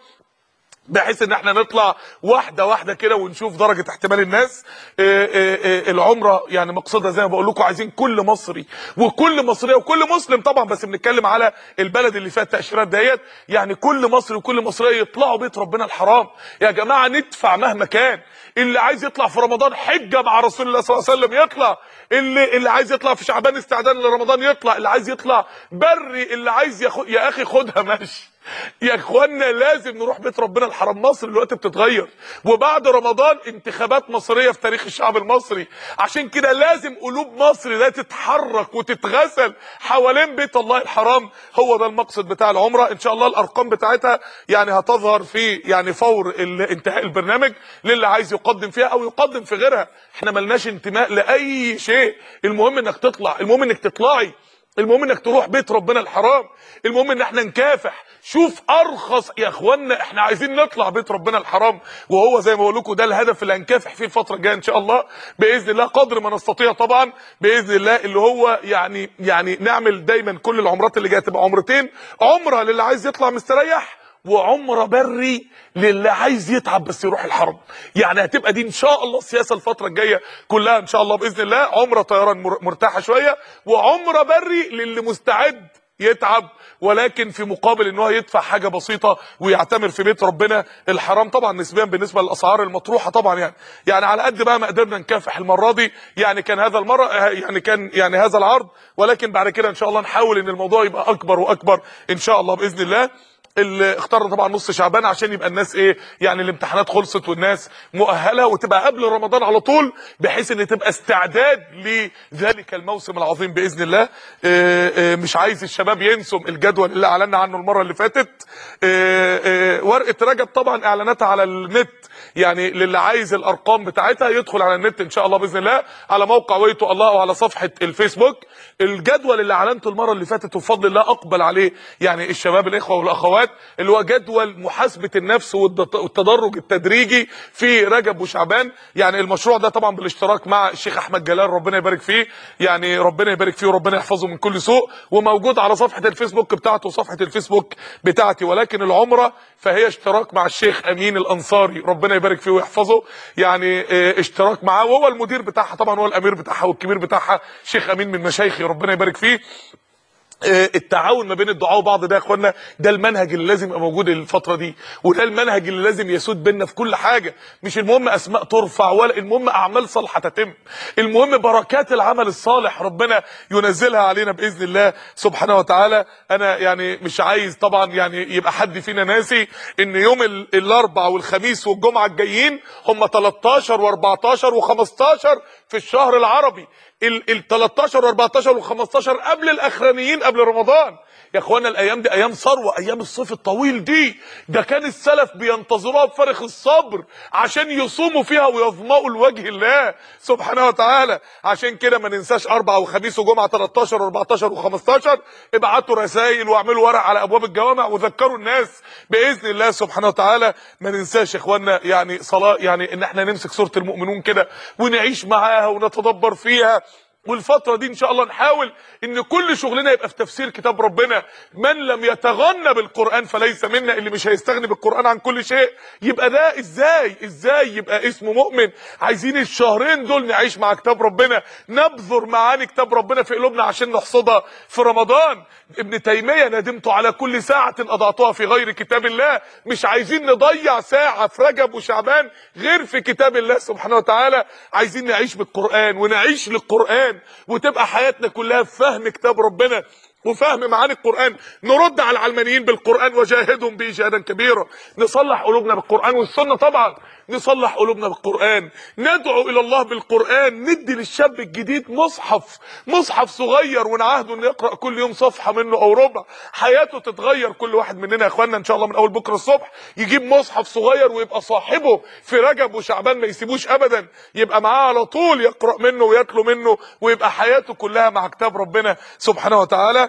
بحيث ان احنا نطلع واحده واحده كده ونشوف درجه احتمال الناس آه، آه، آه، العمره يعني مقصدها زي ما بقول لكم عايزين كل مصري وكل مصريه وكل مسلم طبعا بس بنتكلم على البلد اللي فيها التاشيرات ديت يعني كل مصري وكل مصريه يطلعوا بيت ربنا الحرام يا جماعه ندفع مهما كان اللي عايز يطلع في رمضان حجه مع رسول الله صلى الله عليه وسلم يطلع اللي اللي عايز يطلع في شعبان استعداد لرمضان يطلع اللي عايز يطلع بري اللي عايز ياخد يا اخي خدها ماشي يا اخوانا لازم نروح بيت ربنا الحرام مصر دلوقتي بتتغير وبعد رمضان انتخابات مصريه في تاريخ الشعب المصري عشان كده لازم قلوب مصر ده تتحرك وتتغسل حوالين بيت الله الحرام هو ده المقصد بتاع العمره ان شاء الله الارقام بتاعتها يعني هتظهر في يعني فور ال- انتهاء البرنامج للي عايز يقدم فيها او يقدم في غيرها احنا ملناش انتماء لاي شيء المهم انك تطلع المهم انك تطلعي المهم انك تروح بيت ربنا الحرام المهم ان احنا نكافح شوف ارخص يا اخوانا احنا عايزين نطلع بيت ربنا الحرام وهو زي ما بقول لكم ده الهدف اللي هنكافح فيه الفتره الجايه ان شاء الله باذن الله قدر ما نستطيع طبعا باذن الله اللي هو يعني يعني نعمل دايما كل العمرات اللي جايه تبقى عمرتين عمره للي عايز يطلع مستريح وعمره بري للي عايز يتعب بس يروح الحرم يعني هتبقى دي ان شاء الله السياسه الفتره الجايه كلها ان شاء الله باذن الله عمره طيران مر- مرتاحه شويه وعمره بري للي مستعد يتعب ولكن في مقابل ان هو يدفع حاجه بسيطه ويعتمر في بيت ربنا الحرام طبعا نسبيا بالنسبه للاسعار المطروحه طبعا يعني يعني على قد بقى ما قدرنا نكافح المره دي يعني كان هذا المره يعني كان يعني هذا العرض ولكن بعد كده ان شاء الله نحاول ان الموضوع يبقى اكبر واكبر ان شاء الله باذن الله اللي اخترنا طبعا نص شعبان عشان يبقى الناس ايه يعني الامتحانات خلصت والناس مؤهله وتبقى قبل رمضان على طول بحيث ان تبقى استعداد لذلك الموسم العظيم باذن الله اه اه مش عايز الشباب ينسوا الجدول اللي اعلنا عنه المره اللي فاتت اه اه ورقه رجب طبعا اعلاناتها على النت يعني للي عايز الارقام بتاعتها يدخل على النت ان شاء الله باذن الله على موقع ويتو الله او على صفحه الفيسبوك الجدول اللي اعلنته المره اللي فاتت وبفضل الله اقبل عليه يعني الشباب الاخوه والاخوات سنوات اللي هو جدول محاسبه النفس والد- والتدرج التدريجي في رجب وشعبان يعني المشروع ده طبعا بالاشتراك مع الشيخ احمد جلال ربنا يبارك فيه يعني ربنا يبارك فيه وربنا يحفظه من كل سوء وموجود على صفحه الفيسبوك بتاعته وصفحه الفيسبوك بتاعتي ولكن العمره فهي اشتراك مع الشيخ امين الانصاري ربنا يبارك فيه ويحفظه يعني اه، اشتراك معاه وهو المدير بتاعها طبعا هو الامير بتاعها والكبير بتاعها شيخ امين من مشايخي ربنا يبارك فيه آه، التعاون ما بين الدعاء وبعض ده يا اخوانا ده المنهج اللي لازم يبقى موجود الفتره دي وده المنهج اللي لازم يسود بينا في كل حاجه مش المهم اسماء ترفع ولا المهم اعمال صالحه تتم المهم بركات العمل الصالح ربنا ينزلها علينا باذن الله سبحانه وتعالى انا يعني مش عايز طبعا يعني يبقى حد فينا ناسي ان يوم ال- الاربع والخميس والجمعه الجايين هم 13 و14 و15 في الشهر العربي ال ال 13 و14 و15 قبل الاخرانيين قبل رمضان يا اخوانا الايام دي ايام ثروه ايام الصيف الطويل دي ده كان السلف بينتظروها بفارغ الصبر عشان يصوموا فيها ويظمأوا لوجه الله سبحانه وتعالى عشان كده ما ننساش اربع وخميس وجمعه 13 و14 و15 ابعتوا رسائل واعملوا ورق على ابواب الجوامع وذكروا الناس باذن الله سبحانه وتعالى ما ننساش يا اخوانا يعني صلاه يعني ان احنا نمسك سوره المؤمنون كده ونعيش معاها ونتدبر فيها والفترة دي ان شاء الله نحاول ان كل شغلنا يبقى في تفسير كتاب ربنا من لم يتغنى بالقرآن فليس منا اللي مش هيستغني بالقرآن عن كل شيء يبقى ده ازاي ازاي يبقى اسمه مؤمن عايزين الشهرين دول نعيش مع كتاب ربنا نبذر معاني كتاب ربنا في قلوبنا عشان نحصدها في رمضان ابن تيمية ندمت على كل ساعة اضعتها في غير كتاب الله مش عايزين نضيع ساعة في رجب وشعبان غير في كتاب الله سبحانه وتعالى عايزين نعيش بالقرآن ونعيش للقرآن وتبقى حياتنا كلها في فهم كتاب ربنا وفهم معاني القرآن نرد على العلمانيين بالقرآن وجاهدهم به جهادا كبيرا نصلح قلوبنا بالقرآن والسنة طبعا نصلح قلوبنا بالقرآن ندعو إلى الله بالقرآن ندي للشاب الجديد مصحف مصحف صغير ونعهده انه يقرأ كل يوم صفحة منه أو ربع حياته تتغير كل واحد مننا يا اخوانا إن شاء الله من أول بكرة الصبح يجيب مصحف صغير ويبقى صاحبه في رجب وشعبان ما يسيبوش أبدا يبقى معاه على طول يقرأ منه ويتلو منه ويبقى حياته كلها مع كتاب ربنا سبحانه وتعالى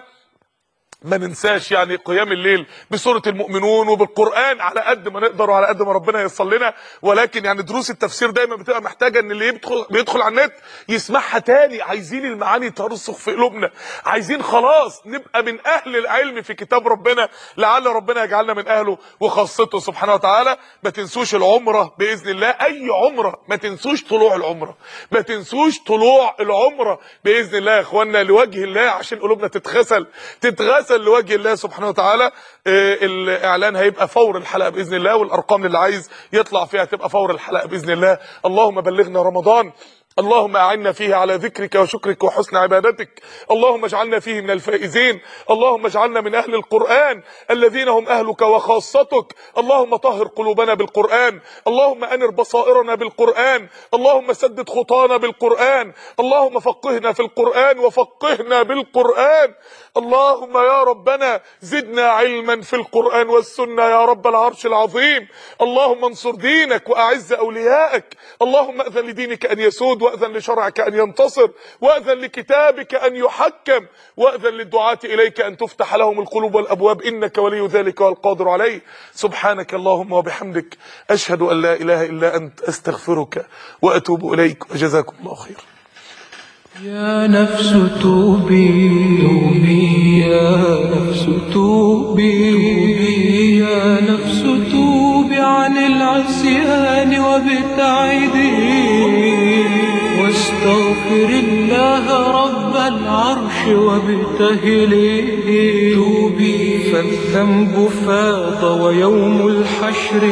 ما ننساش يعني قيام الليل بسورة المؤمنون وبالقرآن على قد ما نقدر وعلى قد ما ربنا ييسر لنا ولكن يعني دروس التفسير دايما بتبقى محتاجة ان اللي يدخل بيدخل على النت يسمعها تاني عايزين المعاني ترسخ في قلوبنا عايزين خلاص نبقى من اهل العلم في كتاب ربنا لعل ربنا يجعلنا من اهله وخاصته سبحانه وتعالى ما تنسوش العمرة باذن الله اي عمرة ما تنسوش طلوع العمرة ما تنسوش طلوع العمرة باذن الله يا اخوانا لوجه الله عشان قلوبنا تتغسل تتغسل لوجه الله سبحانه وتعالى آه، الاعلان هيبقى فور الحلقه باذن الله والارقام اللي عايز يطلع فيها تبقى فور الحلقه باذن الله اللهم بلغنا رمضان اللهم اعنا فيه على ذكرك وشكرك وحسن عبادتك اللهم اجعلنا فيه من الفائزين اللهم اجعلنا من اهل القران الذين هم اهلك وخاصتك اللهم طهر قلوبنا بالقران اللهم انر بصائرنا بالقران اللهم سدد خطانا بالقران اللهم فقهنا في القران وفقهنا بالقران اللهم يا ربنا زدنا علما في القران والسنه يا رب العرش العظيم اللهم انصر دينك واعز اوليائك اللهم اذن لدينك ان يسود واذن لشرعك ان ينتصر واذن لكتابك ان يحكم واذن للدعاة اليك ان تفتح لهم القلوب والابواب انك ولي ذلك والقادر عليه سبحانك اللهم وبحمدك اشهد ان لا اله الا انت استغفرك واتوب اليك وجزاكم الله خيرا يا نفس توبي توبي يا نفس توبي يا نفس توبي عن العصيان وابتعدي واستغفر الله رب العرش وابتهلي توبي فالذنب فاض ويوم الحشر